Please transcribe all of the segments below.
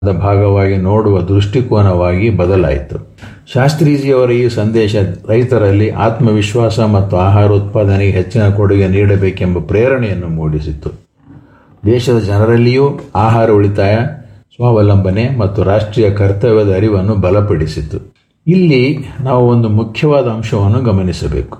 ಭಾಗವಾಗಿ ನೋಡುವ ದೃಷ್ಟಿಕೋನವಾಗಿ ಬದಲಾಯಿತು ಶಾಸ್ತ್ರೀಜಿಯವರ ಈ ಸಂದೇಶ ರೈತರಲ್ಲಿ ಆತ್ಮವಿಶ್ವಾಸ ಮತ್ತು ಆಹಾರ ಉತ್ಪಾದನೆಗೆ ಹೆಚ್ಚಿನ ಕೊಡುಗೆ ನೀಡಬೇಕೆಂಬ ಪ್ರೇರಣೆಯನ್ನು ಮೂಡಿಸಿತು ದೇಶದ ಜನರಲ್ಲಿಯೂ ಆಹಾರ ಉಳಿತಾಯ ಸ್ವಾವಲಂಬನೆ ಮತ್ತು ರಾಷ್ಟ್ರೀಯ ಕರ್ತವ್ಯದ ಅರಿವನ್ನು ಬಲಪಡಿಸಿತು ಇಲ್ಲಿ ನಾವು ಒಂದು ಮುಖ್ಯವಾದ ಅಂಶವನ್ನು ಗಮನಿಸಬೇಕು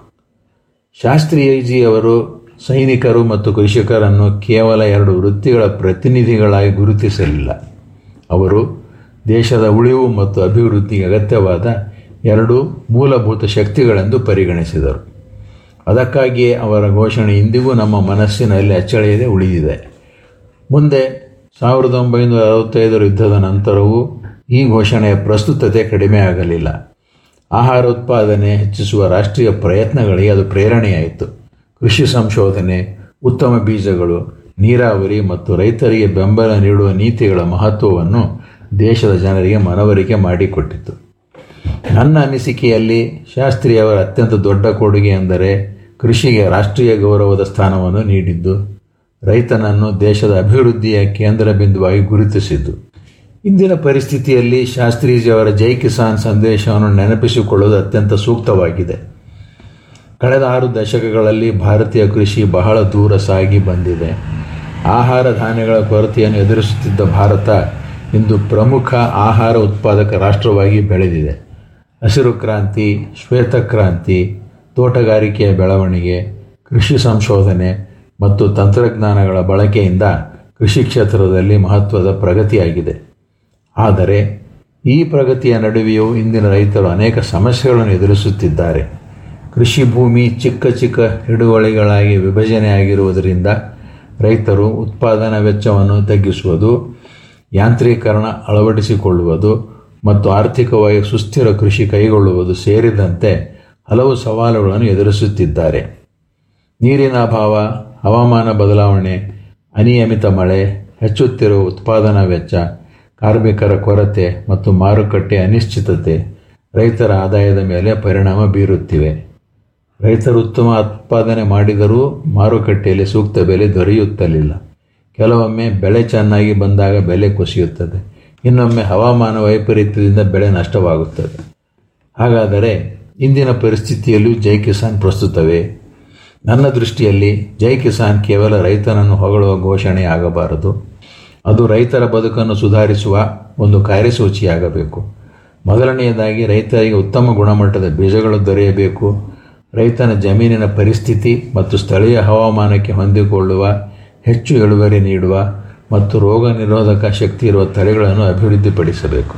ಶಾಸ್ತ್ರೀಜಿಯವರು ಸೈನಿಕರು ಮತ್ತು ಕೃಷಿಕರನ್ನು ಕೇವಲ ಎರಡು ವೃತ್ತಿಗಳ ಪ್ರತಿನಿಧಿಗಳಾಗಿ ಗುರುತಿಸಲಿಲ್ಲ ಅವರು ದೇಶದ ಉಳಿವು ಮತ್ತು ಅಭಿವೃದ್ಧಿಗೆ ಅಗತ್ಯವಾದ ಎರಡು ಮೂಲಭೂತ ಶಕ್ತಿಗಳೆಂದು ಪರಿಗಣಿಸಿದರು ಅದಕ್ಕಾಗಿಯೇ ಅವರ ಘೋಷಣೆ ಇಂದಿಗೂ ನಮ್ಮ ಮನಸ್ಸಿನಲ್ಲಿ ಅಚ್ಚಳಿಯದೆ ಉಳಿದಿದೆ ಮುಂದೆ ಸಾವಿರದ ಒಂಬೈನೂರ ಅರವತ್ತೈದರ ಯುದ್ಧದ ನಂತರವೂ ಈ ಘೋಷಣೆಯ ಪ್ರಸ್ತುತತೆ ಕಡಿಮೆ ಆಗಲಿಲ್ಲ ಆಹಾರ ಉತ್ಪಾದನೆ ಹೆಚ್ಚಿಸುವ ರಾಷ್ಟ್ರೀಯ ಪ್ರಯತ್ನಗಳಿಗೆ ಅದು ಪ್ರೇರಣೆಯಾಯಿತು ಕೃಷಿ ಸಂಶೋಧನೆ ಉತ್ತಮ ಬೀಜಗಳು ನೀರಾವರಿ ಮತ್ತು ರೈತರಿಗೆ ಬೆಂಬಲ ನೀಡುವ ನೀತಿಗಳ ಮಹತ್ವವನ್ನು ದೇಶದ ಜನರಿಗೆ ಮನವರಿಕೆ ಮಾಡಿಕೊಟ್ಟಿತು ನನ್ನ ಅನಿಸಿಕೆಯಲ್ಲಿ ಶಾಸ್ತ್ರಿಯವರ ಅತ್ಯಂತ ದೊಡ್ಡ ಕೊಡುಗೆ ಎಂದರೆ ಕೃಷಿಗೆ ರಾಷ್ಟ್ರೀಯ ಗೌರವದ ಸ್ಥಾನವನ್ನು ನೀಡಿದ್ದು ರೈತನನ್ನು ದೇಶದ ಅಭಿವೃದ್ಧಿಯ ಕೇಂದ್ರ ಬಿಂದುವಾಗಿ ಗುರುತಿಸಿದ್ದು ಇಂದಿನ ಪರಿಸ್ಥಿತಿಯಲ್ಲಿ ಶಾಸ್ತ್ರೀಜಿಯವರ ಜೈ ಕಿಸಾನ್ ಸಂದೇಶವನ್ನು ನೆನಪಿಸಿಕೊಳ್ಳುವುದು ಅತ್ಯಂತ ಸೂಕ್ತವಾಗಿದೆ ಕಳೆದ ಆರು ದಶಕಗಳಲ್ಲಿ ಭಾರತೀಯ ಕೃಷಿ ಬಹಳ ದೂರ ಸಾಗಿ ಬಂದಿದೆ ಆಹಾರ ಧಾನ್ಯಗಳ ಕೊರತೆಯನ್ನು ಎದುರಿಸುತ್ತಿದ್ದ ಭಾರತ ಇಂದು ಪ್ರಮುಖ ಆಹಾರ ಉತ್ಪಾದಕ ರಾಷ್ಟ್ರವಾಗಿ ಬೆಳೆದಿದೆ ಹಸಿರು ಕ್ರಾಂತಿ ಶ್ವೇತ ಕ್ರಾಂತಿ ತೋಟಗಾರಿಕೆಯ ಬೆಳವಣಿಗೆ ಕೃಷಿ ಸಂಶೋಧನೆ ಮತ್ತು ತಂತ್ರಜ್ಞಾನಗಳ ಬಳಕೆಯಿಂದ ಕೃಷಿ ಕ್ಷೇತ್ರದಲ್ಲಿ ಮಹತ್ವದ ಪ್ರಗತಿಯಾಗಿದೆ ಆದರೆ ಈ ಪ್ರಗತಿಯ ನಡುವೆಯೂ ಇಂದಿನ ರೈತರು ಅನೇಕ ಸಮಸ್ಯೆಗಳನ್ನು ಎದುರಿಸುತ್ತಿದ್ದಾರೆ ಕೃಷಿ ಭೂಮಿ ಚಿಕ್ಕ ಚಿಕ್ಕ ಹಿಡುವಳಿಗಳಾಗಿ ವಿಭಜನೆಯಾಗಿರುವುದರಿಂದ ರೈತರು ಉತ್ಪಾದನಾ ವೆಚ್ಚವನ್ನು ತಗ್ಗಿಸುವುದು ಯಾಂತ್ರೀಕರಣ ಅಳವಡಿಸಿಕೊಳ್ಳುವುದು ಮತ್ತು ಆರ್ಥಿಕವಾಗಿ ಸುಸ್ಥಿರ ಕೃಷಿ ಕೈಗೊಳ್ಳುವುದು ಸೇರಿದಂತೆ ಹಲವು ಸವಾಲುಗಳನ್ನು ಎದುರಿಸುತ್ತಿದ್ದಾರೆ ನೀರಿನ ಅಭಾವ ಹವಾಮಾನ ಬದಲಾವಣೆ ಅನಿಯಮಿತ ಮಳೆ ಹೆಚ್ಚುತ್ತಿರುವ ಉತ್ಪಾದನಾ ವೆಚ್ಚ ಕಾರ್ಮಿಕರ ಕೊರತೆ ಮತ್ತು ಮಾರುಕಟ್ಟೆ ಅನಿಶ್ಚಿತತೆ ರೈತರ ಆದಾಯದ ಮೇಲೆ ಪರಿಣಾಮ ಬೀರುತ್ತಿವೆ ರೈತರು ಉತ್ತಮ ಉತ್ಪಾದನೆ ಮಾಡಿದರೂ ಮಾರುಕಟ್ಟೆಯಲ್ಲಿ ಸೂಕ್ತ ಬೆಲೆ ದೊರೆಯುತ್ತಲಿಲ್ಲ ಕೆಲವೊಮ್ಮೆ ಬೆಳೆ ಚೆನ್ನಾಗಿ ಬಂದಾಗ ಬೆಲೆ ಕುಸಿಯುತ್ತದೆ ಇನ್ನೊಮ್ಮೆ ಹವಾಮಾನ ವೈಪರೀತ್ಯದಿಂದ ಬೆಳೆ ನಷ್ಟವಾಗುತ್ತದೆ ಹಾಗಾದರೆ ಇಂದಿನ ಪರಿಸ್ಥಿತಿಯಲ್ಲೂ ಜೈ ಕಿಸಾನ್ ಪ್ರಸ್ತುತವೇ ನನ್ನ ದೃಷ್ಟಿಯಲ್ಲಿ ಜೈ ಕಿಸಾನ್ ಕೇವಲ ರೈತನನ್ನು ಹೊಗಳುವ ಘೋಷಣೆಯಾಗಬಾರದು ಅದು ರೈತರ ಬದುಕನ್ನು ಸುಧಾರಿಸುವ ಒಂದು ಕಾರ್ಯಸೂಚಿಯಾಗಬೇಕು ಮೊದಲನೆಯದಾಗಿ ರೈತರಿಗೆ ಉತ್ತಮ ಗುಣಮಟ್ಟದ ಬೀಜಗಳು ದೊರೆಯಬೇಕು ರೈತನ ಜಮೀನಿನ ಪರಿಸ್ಥಿತಿ ಮತ್ತು ಸ್ಥಳೀಯ ಹವಾಮಾನಕ್ಕೆ ಹೊಂದಿಕೊಳ್ಳುವ ಹೆಚ್ಚು ಇಳುವರಿ ನೀಡುವ ಮತ್ತು ರೋಗ ನಿರೋಧಕ ಶಕ್ತಿ ಇರುವ ತಳಿಗಳನ್ನು ಅಭಿವೃದ್ಧಿಪಡಿಸಬೇಕು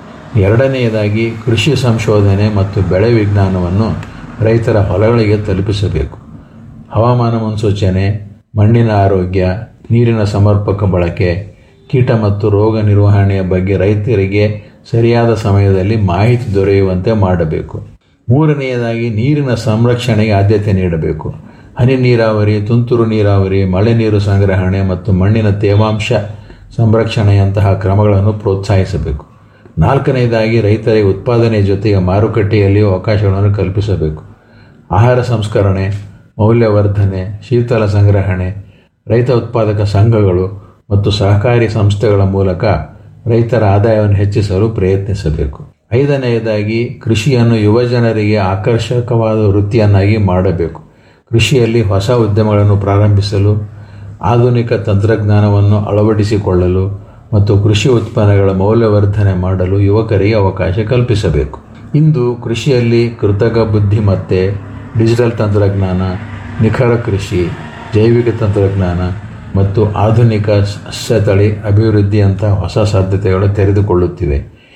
ಎರಡನೆಯದಾಗಿ ಕೃಷಿ ಸಂಶೋಧನೆ ಮತ್ತು ಬೆಳೆ ವಿಜ್ಞಾನವನ್ನು ರೈತರ ಹೊಲಗಳಿಗೆ ತಲುಪಿಸಬೇಕು ಹವಾಮಾನ ಮುನ್ಸೂಚನೆ ಮಣ್ಣಿನ ಆರೋಗ್ಯ ನೀರಿನ ಸಮರ್ಪಕ ಬಳಕೆ ಕೀಟ ಮತ್ತು ರೋಗ ನಿರ್ವಹಣೆಯ ಬಗ್ಗೆ ರೈತರಿಗೆ ಸರಿಯಾದ ಸಮಯದಲ್ಲಿ ಮಾಹಿತಿ ದೊರೆಯುವಂತೆ ಮಾಡಬೇಕು ಮೂರನೆಯದಾಗಿ ನೀರಿನ ಸಂರಕ್ಷಣೆಗೆ ಆದ್ಯತೆ ನೀಡಬೇಕು ಹನಿ ನೀರಾವರಿ ತುಂತುರು ನೀರಾವರಿ ಮಳೆ ನೀರು ಸಂಗ್ರಹಣೆ ಮತ್ತು ಮಣ್ಣಿನ ತೇವಾಂಶ ಸಂರಕ್ಷಣೆಯಂತಹ ಕ್ರಮಗಳನ್ನು ಪ್ರೋತ್ಸಾಹಿಸಬೇಕು ನಾಲ್ಕನೆಯದಾಗಿ ರೈತರಿಗೆ ಉತ್ಪಾದನೆ ಜೊತೆಗೆ ಮಾರುಕಟ್ಟೆಯಲ್ಲಿಯೂ ಅವಕಾಶಗಳನ್ನು ಕಲ್ಪಿಸಬೇಕು ಆಹಾರ ಸಂಸ್ಕರಣೆ ಮೌಲ್ಯವರ್ಧನೆ ಶೀತಲ ಸಂಗ್ರಹಣೆ ರೈತ ಉತ್ಪಾದಕ ಸಂಘಗಳು ಮತ್ತು ಸಹಕಾರಿ ಸಂಸ್ಥೆಗಳ ಮೂಲಕ ರೈತರ ಆದಾಯವನ್ನು ಹೆಚ್ಚಿಸಲು ಪ್ರಯತ್ನಿಸಬೇಕು ಐದನೆಯದಾಗಿ ಕೃಷಿಯನ್ನು ಯುವಜನರಿಗೆ ಆಕರ್ಷಕವಾದ ವೃತ್ತಿಯನ್ನಾಗಿ ಮಾಡಬೇಕು ಕೃಷಿಯಲ್ಲಿ ಹೊಸ ಉದ್ಯಮಗಳನ್ನು ಪ್ರಾರಂಭಿಸಲು ಆಧುನಿಕ ತಂತ್ರಜ್ಞಾನವನ್ನು ಅಳವಡಿಸಿಕೊಳ್ಳಲು ಮತ್ತು ಕೃಷಿ ಉತ್ಪನ್ನಗಳ ಮೌಲ್ಯವರ್ಧನೆ ಮಾಡಲು ಯುವಕರಿಗೆ ಅವಕಾಶ ಕಲ್ಪಿಸಬೇಕು ಇಂದು ಕೃಷಿಯಲ್ಲಿ ಕೃತಕ ಬುದ್ಧಿಮತ್ತೆ ಡಿಜಿಟಲ್ ತಂತ್ರಜ್ಞಾನ ನಿಖರ ಕೃಷಿ ಜೈವಿಕ ತಂತ್ರಜ್ಞಾನ ಮತ್ತು ಆಧುನಿಕ ಸಸ್ಯತಳಿ ಅಭಿವೃದ್ಧಿಯಂತಹ ಹೊಸ ಸಾಧ್ಯತೆಗಳು ತೆರೆದುಕೊಳ್ಳುತ್ತಿವೆ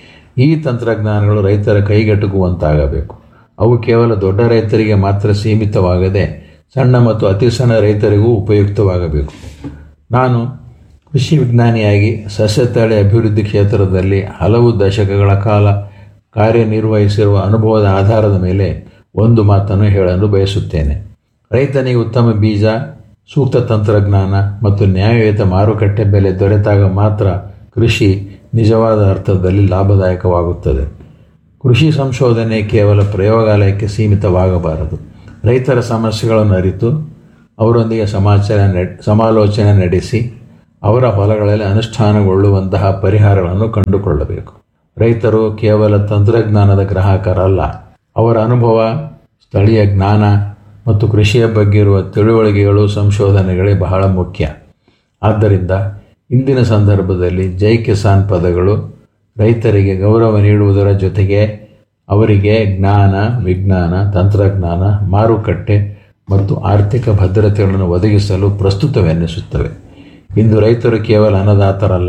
ಈ ತಂತ್ರಜ್ಞಾನಗಳು ರೈತರ ಕೈಗೆಟುಕುವಂತಾಗಬೇಕು ಅವು ಕೇವಲ ದೊಡ್ಡ ರೈತರಿಗೆ ಮಾತ್ರ ಸೀಮಿತವಾಗದೆ ಸಣ್ಣ ಮತ್ತು ಅತಿ ಸಣ್ಣ ರೈತರಿಗೂ ಉಪಯುಕ್ತವಾಗಬೇಕು ನಾನು ಕೃಷಿ ವಿಜ್ಞಾನಿಯಾಗಿ ಸಸ್ಯತಳಿ ಅಭಿವೃದ್ಧಿ ಕ್ಷೇತ್ರದಲ್ಲಿ ಹಲವು ದಶಕಗಳ ಕಾಲ ಕಾರ್ಯನಿರ್ವಹಿಸಿರುವ ಅನುಭವದ ಆಧಾರದ ಮೇಲೆ ಒಂದು ಮಾತನ್ನು ಹೇಳಲು ಬಯಸುತ್ತೇನೆ ರೈತನಿಗೆ ಉತ್ತಮ ಬೀಜ ಸೂಕ್ತ ತಂತ್ರಜ್ಞಾನ ಮತ್ತು ನ್ಯಾಯಯುತ ಮಾರುಕಟ್ಟೆ ಬೆಲೆ ದೊರೆತಾಗ ಮಾತ್ರ ಕೃಷಿ ನಿಜವಾದ ಅರ್ಥದಲ್ಲಿ ಲಾಭದಾಯಕವಾಗುತ್ತದೆ ಕೃಷಿ ಸಂಶೋಧನೆ ಕೇವಲ ಪ್ರಯೋಗಾಲಯಕ್ಕೆ ಸೀಮಿತವಾಗಬಾರದು ರೈತರ ಸಮಸ್ಯೆಗಳನ್ನು ಅರಿತು ಅವರೊಂದಿಗೆ ಸಮಾಚಾರ ನಡೆ ಸಮಾಲೋಚನೆ ನಡೆಸಿ ಅವರ ಹೊಲಗಳಲ್ಲಿ ಅನುಷ್ಠಾನಗೊಳ್ಳುವಂತಹ ಪರಿಹಾರಗಳನ್ನು ಕಂಡುಕೊಳ್ಳಬೇಕು ರೈತರು ಕೇವಲ ತಂತ್ರಜ್ಞಾನದ ಗ್ರಾಹಕರಲ್ಲ ಅವರ ಅನುಭವ ಸ್ಥಳೀಯ ಜ್ಞಾನ ಮತ್ತು ಕೃಷಿಯ ಬಗ್ಗೆ ಇರುವ ತಿಳುವಳಿಕೆಗಳು ಸಂಶೋಧನೆಗಳೇ ಬಹಳ ಮುಖ್ಯ ಆದ್ದರಿಂದ ಇಂದಿನ ಸಂದರ್ಭದಲ್ಲಿ ಜೈ ಕಿಸಾನ್ ಪದಗಳು ರೈತರಿಗೆ ಗೌರವ ನೀಡುವುದರ ಜೊತೆಗೆ ಅವರಿಗೆ ಜ್ಞಾನ ವಿಜ್ಞಾನ ತಂತ್ರಜ್ಞಾನ ಮಾರುಕಟ್ಟೆ ಮತ್ತು ಆರ್ಥಿಕ ಭದ್ರತೆಗಳನ್ನು ಒದಗಿಸಲು ಪ್ರಸ್ತುತವೆನ್ನಿಸುತ್ತವೆ ಇಂದು ರೈತರು ಕೇವಲ ಅನ್ನದಾತರಲ್ಲ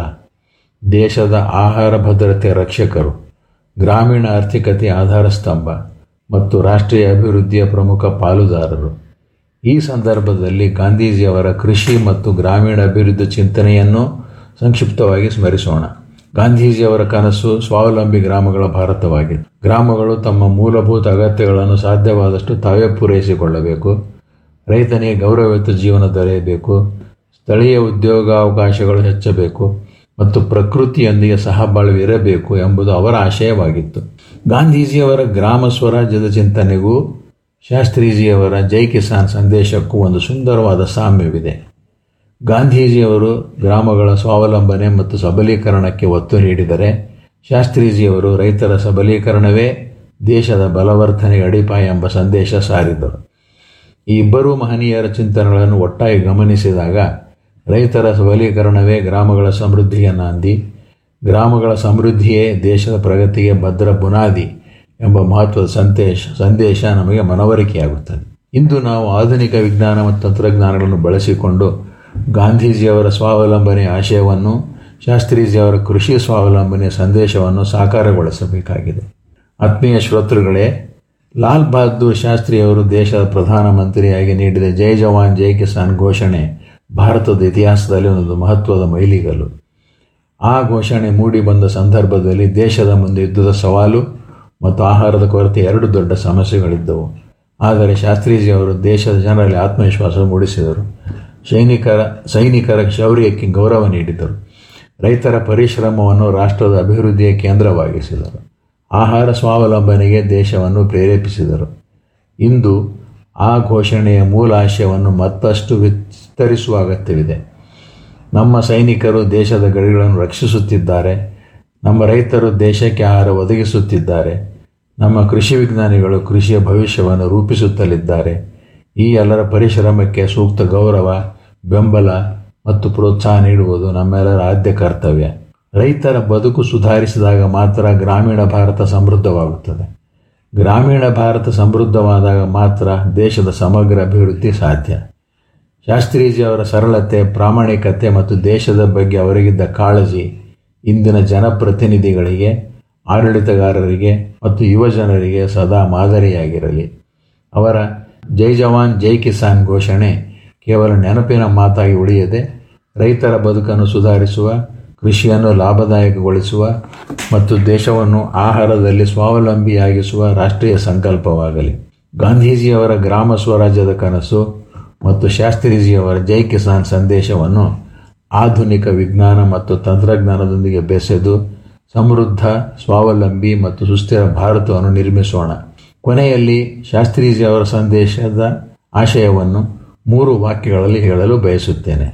ದೇಶದ ಆಹಾರ ಭದ್ರತೆ ರಕ್ಷಕರು ಗ್ರಾಮೀಣ ಆರ್ಥಿಕತೆ ಆಧಾರ ಸ್ತಂಭ ಮತ್ತು ರಾಷ್ಟ್ರೀಯ ಅಭಿವೃದ್ಧಿಯ ಪ್ರಮುಖ ಪಾಲುದಾರರು ಈ ಸಂದರ್ಭದಲ್ಲಿ ಗಾಂಧೀಜಿಯವರ ಕೃಷಿ ಮತ್ತು ಗ್ರಾಮೀಣ ಅಭಿವೃದ್ಧಿ ಚಿಂತನೆಯನ್ನು ಸಂಕ್ಷಿಪ್ತವಾಗಿ ಸ್ಮರಿಸೋಣ ಗಾಂಧೀಜಿಯವರ ಕನಸು ಸ್ವಾವಲಂಬಿ ಗ್ರಾಮಗಳ ಭಾರತವಾಗಿತ್ತು ಗ್ರಾಮಗಳು ತಮ್ಮ ಮೂಲಭೂತ ಅಗತ್ಯಗಳನ್ನು ಸಾಧ್ಯವಾದಷ್ಟು ತಾವೇ ಪೂರೈಸಿಕೊಳ್ಳಬೇಕು ರೈತನಿಗೆ ಗೌರವಯುತ ಜೀವನ ದೊರೆಯಬೇಕು ಸ್ಥಳೀಯ ಉದ್ಯೋಗಾವಕಾಶಗಳು ಹೆಚ್ಚಬೇಕು ಮತ್ತು ಪ್ರಕೃತಿಯೊಂದಿಗೆ ಸಹಬಾಳ್ವೆ ಇರಬೇಕು ಎಂಬುದು ಅವರ ಆಶಯವಾಗಿತ್ತು ಗಾಂಧೀಜಿಯವರ ಗ್ರಾಮ ಸ್ವರಾಜ್ಯದ ಚಿಂತನೆಗೂ ಶಾಸ್ತ್ರೀಜಿಯವರ ಜೈ ಕಿಸಾನ್ ಸಂದೇಶಕ್ಕೂ ಒಂದು ಸುಂದರವಾದ ಸಾಮ್ಯವಿದೆ ಗಾಂಧೀಜಿಯವರು ಗ್ರಾಮಗಳ ಸ್ವಾವಲಂಬನೆ ಮತ್ತು ಸಬಲೀಕರಣಕ್ಕೆ ಒತ್ತು ನೀಡಿದರೆ ಶಾಸ್ತ್ರೀಜಿಯವರು ರೈತರ ಸಬಲೀಕರಣವೇ ದೇಶದ ಬಲವರ್ಧನೆಗೆ ಅಡಿಪಾಯ ಎಂಬ ಸಂದೇಶ ಸಾರಿದರು ಈ ಇಬ್ಬರೂ ಮಹನೀಯರ ಚಿಂತನೆಗಳನ್ನು ಒಟ್ಟಾಗಿ ಗಮನಿಸಿದಾಗ ರೈತರ ಸಬಲೀಕರಣವೇ ಗ್ರಾಮಗಳ ಸಮೃದ್ಧಿಯ ನಾಂದಿ ಗ್ರಾಮಗಳ ಸಮೃದ್ಧಿಯೇ ದೇಶದ ಪ್ರಗತಿಗೆ ಭದ್ರ ಬುನಾದಿ ಎಂಬ ಮಹತ್ವದ ಸಂದೇಶ ಸಂದೇಶ ನಮಗೆ ಮನವರಿಕೆಯಾಗುತ್ತದೆ ಇಂದು ನಾವು ಆಧುನಿಕ ವಿಜ್ಞಾನ ಮತ್ತು ತಂತ್ರಜ್ಞಾನಗಳನ್ನು ಬಳಸಿಕೊಂಡು ಗಾಂಧೀಜಿಯವರ ಸ್ವಾವಲಂಬನೆ ಆಶಯವನ್ನು ಶಾಸ್ತ್ರೀಜಿಯವರ ಕೃಷಿ ಸ್ವಾವಲಂಬನೆಯ ಸಂದೇಶವನ್ನು ಸಾಕಾರಗೊಳಿಸಬೇಕಾಗಿದೆ ಆತ್ಮೀಯ ಶ್ರೋತೃಗಳೇ ಲಾಲ್ ಬಹದ್ದೂರ್ ಶಾಸ್ತ್ರಿಯವರು ದೇಶದ ಪ್ರಧಾನಮಂತ್ರಿಯಾಗಿ ನೀಡಿದ ಜೈ ಜವಾನ್ ಜೈ ಕಿಸಾನ್ ಘೋಷಣೆ ಭಾರತದ ಇತಿಹಾಸದಲ್ಲಿ ಒಂದು ಮಹತ್ವದ ಮೈಲಿಗಲ್ಲು ಆ ಘೋಷಣೆ ಮೂಡಿ ಬಂದ ಸಂದರ್ಭದಲ್ಲಿ ದೇಶದ ಮುಂದೆ ಯುದ್ಧದ ಸವಾಲು ಮತ್ತು ಆಹಾರದ ಕೊರತೆ ಎರಡು ದೊಡ್ಡ ಸಮಸ್ಯೆಗಳಿದ್ದವು ಆದರೆ ಶಾಸ್ತ್ರೀಜಿಯವರು ದೇಶದ ಜನರಲ್ಲಿ ಆತ್ಮವಿಶ್ವಾಸ ಮೂಡಿಸಿದರು ಸೈನಿಕರ ಸೈನಿಕರ ಶೌರ್ಯಕ್ಕೆ ಗೌರವ ನೀಡಿದರು ರೈತರ ಪರಿಶ್ರಮವನ್ನು ರಾಷ್ಟ್ರದ ಅಭಿವೃದ್ಧಿಯ ಕೇಂದ್ರವಾಗಿಸಿದರು ಆಹಾರ ಸ್ವಾವಲಂಬನೆಗೆ ದೇಶವನ್ನು ಪ್ರೇರೇಪಿಸಿದರು ಇಂದು ಆ ಘೋಷಣೆಯ ಮೂಲ ಆಶಯವನ್ನು ಮತ್ತಷ್ಟು ವಿಸ್ತರಿಸುವ ಅಗತ್ಯವಿದೆ ನಮ್ಮ ಸೈನಿಕರು ದೇಶದ ಗಡಿಗಳನ್ನು ರಕ್ಷಿಸುತ್ತಿದ್ದಾರೆ ನಮ್ಮ ರೈತರು ದೇಶಕ್ಕೆ ಆಹಾರ ಒದಗಿಸುತ್ತಿದ್ದಾರೆ ನಮ್ಮ ಕೃಷಿ ವಿಜ್ಞಾನಿಗಳು ಕೃಷಿಯ ಭವಿಷ್ಯವನ್ನು ರೂಪಿಸುತ್ತಲಿದ್ದಾರೆ ಈ ಎಲ್ಲರ ಪರಿಶ್ರಮಕ್ಕೆ ಸೂಕ್ತ ಗೌರವ ಬೆಂಬಲ ಮತ್ತು ಪ್ರೋತ್ಸಾಹ ನೀಡುವುದು ನಮ್ಮೆಲ್ಲರ ಆದ್ಯ ಕರ್ತವ್ಯ ರೈತರ ಬದುಕು ಸುಧಾರಿಸಿದಾಗ ಮಾತ್ರ ಗ್ರಾಮೀಣ ಭಾರತ ಸಮೃದ್ಧವಾಗುತ್ತದೆ ಗ್ರಾಮೀಣ ಭಾರತ ಸಮೃದ್ಧವಾದಾಗ ಮಾತ್ರ ದೇಶದ ಸಮಗ್ರ ಅಭಿವೃದ್ಧಿ ಸಾಧ್ಯ ಶಾಸ್ತ್ರೀಜಿಯವರ ಸರಳತೆ ಪ್ರಾಮಾಣಿಕತೆ ಮತ್ತು ದೇಶದ ಬಗ್ಗೆ ಅವರಿಗಿದ್ದ ಕಾಳಜಿ ಇಂದಿನ ಜನಪ್ರತಿನಿಧಿಗಳಿಗೆ ಆಡಳಿತಗಾರರಿಗೆ ಮತ್ತು ಯುವಜನರಿಗೆ ಸದಾ ಮಾದರಿಯಾಗಿರಲಿ ಅವರ ಜೈ ಜವಾನ್ ಜೈ ಕಿಸಾನ್ ಘೋಷಣೆ ಕೇವಲ ನೆನಪಿನ ಮಾತಾಗಿ ಉಳಿಯದೆ ರೈತರ ಬದುಕನ್ನು ಸುಧಾರಿಸುವ ಕೃಷಿಯನ್ನು ಲಾಭದಾಯಕಗೊಳಿಸುವ ಮತ್ತು ದೇಶವನ್ನು ಆಹಾರದಲ್ಲಿ ಸ್ವಾವಲಂಬಿಯಾಗಿಸುವ ರಾಷ್ಟ್ರೀಯ ಸಂಕಲ್ಪವಾಗಲಿ ಗಾಂಧೀಜಿಯವರ ಗ್ರಾಮ ಸ್ವರಾಜ್ಯದ ಕನಸು ಮತ್ತು ಶಾಸ್ತ್ರೀಜಿಯವರ ಜೈ ಕಿಸಾನ್ ಸಂದೇಶವನ್ನು ಆಧುನಿಕ ವಿಜ್ಞಾನ ಮತ್ತು ತಂತ್ರಜ್ಞಾನದೊಂದಿಗೆ ಬೆಸೆದು ಸಮೃದ್ಧ ಸ್ವಾವಲಂಬಿ ಮತ್ತು ಸುಸ್ಥಿರ ಭಾರತವನ್ನು ನಿರ್ಮಿಸೋಣ ಕೊನೆಯಲ್ಲಿ ಶಾಸ್ತ್ರೀಜಿಯವರ ಸಂದೇಶದ ಆಶಯವನ್ನು ಮೂರು ವಾಕ್ಯಗಳಲ್ಲಿ ಹೇಳಲು ಬಯಸುತ್ತೇನೆ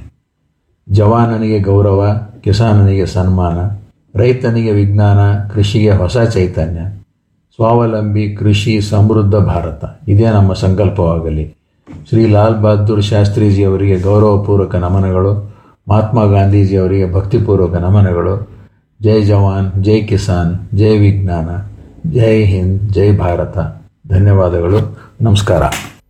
ಜವಾನನಿಗೆ ಗೌರವ ಕಿಸಾನನಿಗೆ ಸನ್ಮಾನ ರೈತನಿಗೆ ವಿಜ್ಞಾನ ಕೃಷಿಗೆ ಹೊಸ ಚೈತನ್ಯ ಸ್ವಾವಲಂಬಿ ಕೃಷಿ ಸಮೃದ್ಧ ಭಾರತ ಇದೇ ನಮ್ಮ ಸಂಕಲ್ಪವಾಗಲಿ ಶ್ರೀ ಲಾಲ್ ಬಹದ್ದೂರ್ ಶಾಸ್ತ್ರೀಜಿಯವರಿಗೆ ಗೌರವಪೂರ್ವಕ ನಮನಗಳು ಮಹಾತ್ಮ ಗಾಂಧೀಜಿಯವರಿಗೆ ಭಕ್ತಿಪೂರ್ವಕ ನಮನಗಳು ಜೈ ಜವಾನ್ ಜೈ ಕಿಸಾನ್ ಜೈ ವಿಜ್ಞಾನ ಜೈ ಹಿಂದ್ ಜೈ ಭಾರತ ಧನ್ಯವಾದಗಳು ನಮಸ್ಕಾರ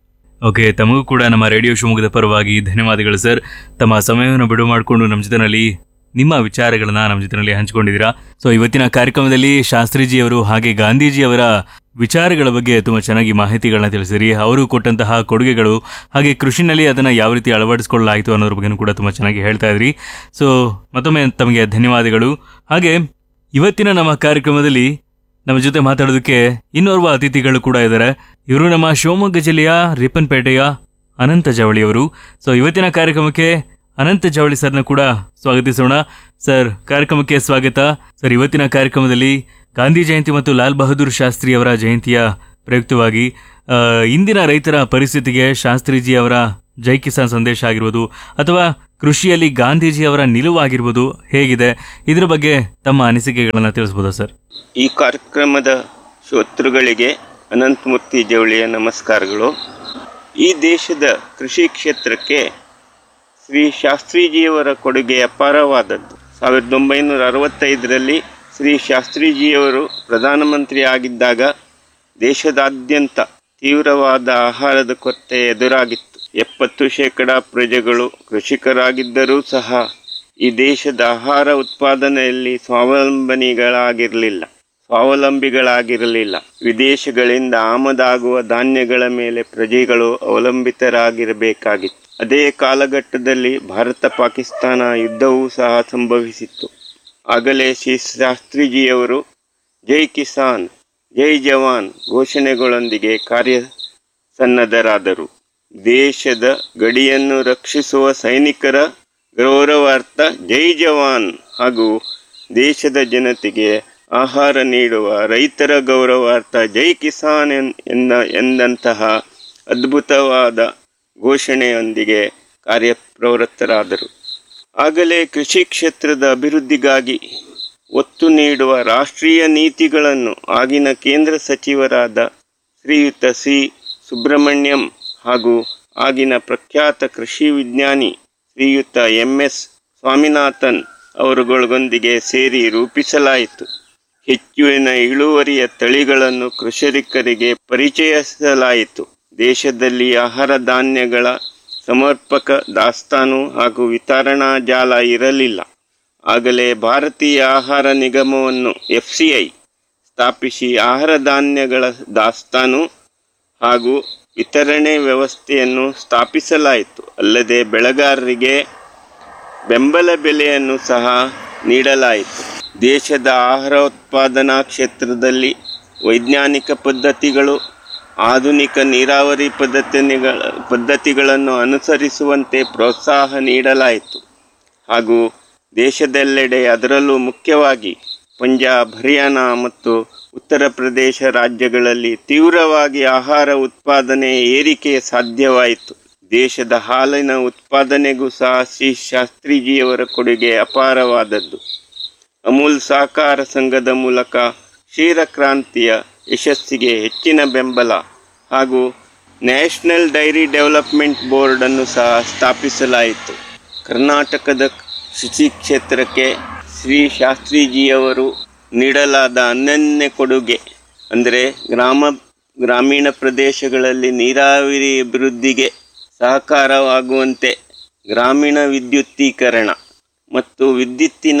ಓಕೆ ತಮಗೂ ಕೂಡ ನಮ್ಮ ರೇಡಿಯೋ ಶಿವಮೊಗ್ಗದ ಪರವಾಗಿ ಧನ್ಯವಾದಗಳು ಸರ್ ತಮ್ಮ ಸಮಯವನ್ನು ಬಿಡುವು ಮಾಡಿಕೊಂಡು ನಮ್ಮ ಜೊತೆನಲ್ಲಿ ನಿಮ್ಮ ವಿಚಾರಗಳನ್ನ ನಮ್ಮ ಜೊತೆನಲ್ಲಿ ಹಂಚಿಕೊಂಡಿದ್ದೀರಾ ಸೊ ಇವತ್ತಿನ ಕಾರ್ಯಕ್ರಮದಲ್ಲಿ ಶಾಸ್ತ್ರೀಜಿಯವರು ಹಾಗೆ ಗಾಂಧೀಜಿಯವರ ವಿಚಾರಗಳ ಬಗ್ಗೆ ತುಂಬ ಚೆನ್ನಾಗಿ ಮಾಹಿತಿಗಳನ್ನ ತಿಳಿಸಿರಿ ಅವರು ಕೊಟ್ಟಂತಹ ಕೊಡುಗೆಗಳು ಹಾಗೆ ಕೃಷಿನಲ್ಲಿ ಅದನ್ನು ಯಾವ ರೀತಿ ಅಳವಡಿಸಿಕೊಳ್ಳಲಾಯಿತು ಅನ್ನೋದ್ರ ಬಗ್ಗೆನೂ ಕೂಡ ತುಂಬ ಚೆನ್ನಾಗಿ ಹೇಳ್ತಾ ಇದ್ರಿ ಸೊ ಮತ್ತೊಮ್ಮೆ ತಮಗೆ ಧನ್ಯವಾದಗಳು ಹಾಗೆ ಇವತ್ತಿನ ನಮ್ಮ ಕಾರ್ಯಕ್ರಮದಲ್ಲಿ ನಮ್ಮ ಜೊತೆ ಮಾತಾಡೋದಕ್ಕೆ ಇನ್ನೋರ್ವ ಅತಿಥಿಗಳು ಕೂಡ ಇದ್ದಾರೆ ಇವರು ನಮ್ಮ ಶಿವಮೊಗ್ಗ ಜಿಲ್ಲೆಯ ರಿಪ್ಪನ್ಪೇಟೆಯ ಅನಂತ ಜವಳಿಯವರು ಸೊ ಇವತ್ತಿನ ಕಾರ್ಯಕ್ರಮಕ್ಕೆ ಅನಂತ ಜವಳಿ ಸರ್ನ ಕೂಡ ಸ್ವಾಗತಿಸೋಣ ಸರ್ ಕಾರ್ಯಕ್ರಮಕ್ಕೆ ಸ್ವಾಗತ ಸರ್ ಇವತ್ತಿನ ಕಾರ್ಯಕ್ರಮದಲ್ಲಿ ಗಾಂಧಿ ಜಯಂತಿ ಮತ್ತು ಲಾಲ್ ಬಹದ್ದೂರ್ ಶಾಸ್ತ್ರಿ ಅವರ ಜಯಂತಿಯ ಪ್ರಯುಕ್ತವಾಗಿ ಆ, ಇಂದಿನ ರೈತರ ಪರಿಸ್ಥಿತಿಗೆ ಶಾಸ್ತ್ರೀಜಿ ಅವರ ಜೈ ಕಿಸಾನ್ ಸಂದೇಶ ಆಗಿರ್ಬೋದು ಅಥವಾ ಕೃಷಿಯಲ್ಲಿ ಗಾಂಧೀಜಿ ಅವರ ನಿಲುವಾಗಿರ್ಬೋದು ಹೇಗಿದೆ ಇದ್ರ ಬಗ್ಗೆ ತಮ್ಮ ಅನಿಸಿಕೆಗಳನ್ನ ತಿಳಿಸ್ಬೋದಾ ಸರ್ ಈ ಕಾರ್ಯಕ್ರಮದ ಶ್ರೋತೃಗಳಿಗೆ ಅನಂತಮೂರ್ತಿ ಜವಳಿಯ ನಮಸ್ಕಾರಗಳು ಈ ದೇಶದ ಕೃಷಿ ಕ್ಷೇತ್ರಕ್ಕೆ ಶ್ರೀ ಶಾಸ್ತ್ರೀಜಿಯವರ ಕೊಡುಗೆ ಅಪಾರವಾದದ್ದು ಸಾವಿರದ ಒಂಬೈನೂರ ಅರವತ್ತೈದರಲ್ಲಿ ಶ್ರೀ ಶಾಸ್ತ್ರೀಜಿಯವರು ಪ್ರಧಾನಮಂತ್ರಿ ಆಗಿದ್ದಾಗ ದೇಶದಾದ್ಯಂತ ತೀವ್ರವಾದ ಆಹಾರದ ಕೊರತೆ ಎದುರಾಗಿತ್ತು ಎಪ್ಪತ್ತು ಶೇಕಡ ಪ್ರಜೆಗಳು ಕೃಷಿಕರಾಗಿದ್ದರೂ ಸಹ ಈ ದೇಶದ ಆಹಾರ ಉತ್ಪಾದನೆಯಲ್ಲಿ ಸ್ವಾವಲಂಬನಿಗಳಾಗಿರಲಿಲ್ಲ ಸ್ವಾವಲಂಬಿಗಳಾಗಿರಲಿಲ್ಲ ವಿದೇಶಗಳಿಂದ ಆಮದಾಗುವ ಧಾನ್ಯಗಳ ಮೇಲೆ ಪ್ರಜೆಗಳು ಅವಲಂಬಿತರಾಗಿರಬೇಕಾಗಿತ್ತು ಅದೇ ಕಾಲಘಟ್ಟದಲ್ಲಿ ಭಾರತ ಪಾಕಿಸ್ತಾನ ಯುದ್ಧವೂ ಸಹ ಸಂಭವಿಸಿತ್ತು ಆಗಲೇ ಶ್ರೀ ಶಾಸ್ತ್ರಿಜಿಯವರು ಜೈ ಕಿಸಾನ್ ಜೈ ಜವಾನ್ ಘೋಷಣೆಗಳೊಂದಿಗೆ ಕಾರ್ಯ ಸನ್ನದ್ಧರಾದರು ದೇಶದ ಗಡಿಯನ್ನು ರಕ್ಷಿಸುವ ಸೈನಿಕರ ಗೌರವಾರ್ಥ ಜೈ ಜವಾನ್ ಹಾಗೂ ದೇಶದ ಜನತೆಗೆ ಆಹಾರ ನೀಡುವ ರೈತರ ಗೌರವಾರ್ಥ ಜೈ ಕಿಸಾನ್ ಎನ್- ಎನ್ನ ಎಂದಂತಹ ಅದ್ಭುತವಾದ ಘೋಷಣೆಯೊಂದಿಗೆ ಕಾರ್ಯಪ್ರವೃತ್ತರಾದರು ಆಗಲೇ ಕೃಷಿ ಕ್ಷೇತ್ರದ ಅಭಿವೃದ್ಧಿಗಾಗಿ ಒತ್ತು ನೀಡುವ ರಾಷ್ಟ್ರೀಯ ನೀತಿಗಳನ್ನು ಆಗಿನ ಕೇಂದ್ರ ಸಚಿವರಾದ ಶ್ರೀಯುತ ಸಿ ಸುಬ್ರಹ್ಮಣ್ಯಂ ಹಾಗೂ ಆಗಿನ ಪ್ರಖ್ಯಾತ ಕೃಷಿ ವಿಜ್ಞಾನಿ ಶ್ರೀಯುತ ಎಂ ಎಸ್ ಸ್ವಾಮಿನಾಥನ್ ಅವರುಗಳೊಂದಿಗೆ ಸೇರಿ ರೂಪಿಸಲಾಯಿತು ಹೆಚ್ಚುವಿನ ಇಳುವರಿಯ ತಳಿಗಳನ್ನು ಕೃಷಿಕರಿಗೆ ಪರಿಚಯಿಸಲಾಯಿತು ದೇಶದಲ್ಲಿ ಆಹಾರ ಧಾನ್ಯಗಳ ಸಮರ್ಪಕ ದಾಸ್ತಾನು ಹಾಗೂ ವಿತರಣಾ ಜಾಲ ಇರಲಿಲ್ಲ ಆಗಲೇ ಭಾರತೀಯ ಆಹಾರ ನಿಗಮವನ್ನು ಎಫ್ಸಿಐ ಸ್ಥಾಪಿಸಿ ಆಹಾರ ಧಾನ್ಯಗಳ ದಾಸ್ತಾನು ಹಾಗೂ ವಿತರಣೆ ವ್ಯವಸ್ಥೆಯನ್ನು ಸ್ಥಾಪಿಸಲಾಯಿತು ಅಲ್ಲದೆ ಬೆಳೆಗಾರರಿಗೆ ಬೆಂಬಲ ಬೆಲೆಯನ್ನು ಸಹ ನೀಡಲಾಯಿತು ದೇಶದ ಆಹಾರ ಉತ್ಪಾದನಾ ಕ್ಷೇತ್ರದಲ್ಲಿ ವೈಜ್ಞಾನಿಕ ಪದ್ಧತಿಗಳು ಆಧುನಿಕ ನೀರಾವರಿ ಪದ್ಧತಿಗಳ ಪದ್ಧತಿಗಳನ್ನು ಅನುಸರಿಸುವಂತೆ ಪ್ರೋತ್ಸಾಹ ನೀಡಲಾಯಿತು ಹಾಗೂ ದೇಶದೆಲ್ಲೆಡೆ ಅದರಲ್ಲೂ ಮುಖ್ಯವಾಗಿ ಪಂಜಾಬ್ ಹರಿಯಾಣ ಮತ್ತು ಉತ್ತರ ಪ್ರದೇಶ ರಾಜ್ಯಗಳಲ್ಲಿ ತೀವ್ರವಾಗಿ ಆಹಾರ ಉತ್ಪಾದನೆ ಏರಿಕೆ ಸಾಧ್ಯವಾಯಿತು ದೇಶದ ಹಾಲಿನ ಉತ್ಪಾದನೆಗೂ ಸಹ ಶ್ರೀ ಶಾಸ್ತ್ರಿಜಿಯವರ ಕೊಡುಗೆ ಅಪಾರವಾದದ್ದು ಅಮೂಲ್ ಸಹಕಾರ ಸಂಘದ ಮೂಲಕ ಕ್ಷೀರ ಕ್ರಾಂತಿಯ ಯಶಸ್ಸಿಗೆ ಹೆಚ್ಚಿನ ಬೆಂಬಲ ಹಾಗೂ ನ್ಯಾಷನಲ್ ಡೈರಿ ಡೆವಲಪ್ಮೆಂಟ್ ಬೋರ್ಡ್ ಅನ್ನು ಸಹ ಸ್ಥಾಪಿಸಲಾಯಿತು ಕರ್ನಾಟಕದ ಕೃಷಿ ಕ್ಷೇತ್ರಕ್ಕೆ ಶ್ರೀ ಶಾಸ್ತ್ರಿಜಿಯವರು ನೀಡಲಾದ ಅನನ್ಯ ಕೊಡುಗೆ ಅಂದರೆ ಗ್ರಾಮ ಗ್ರಾಮೀಣ ಪ್ರದೇಶಗಳಲ್ಲಿ ನೀರಾವರಿ ಅಭಿವೃದ್ಧಿಗೆ ಸಹಕಾರವಾಗುವಂತೆ ಗ್ರಾಮೀಣ ವಿದ್ಯುತ್ತೀಕರಣ ಮತ್ತು ವಿದ್ಯುತ್ತಿನ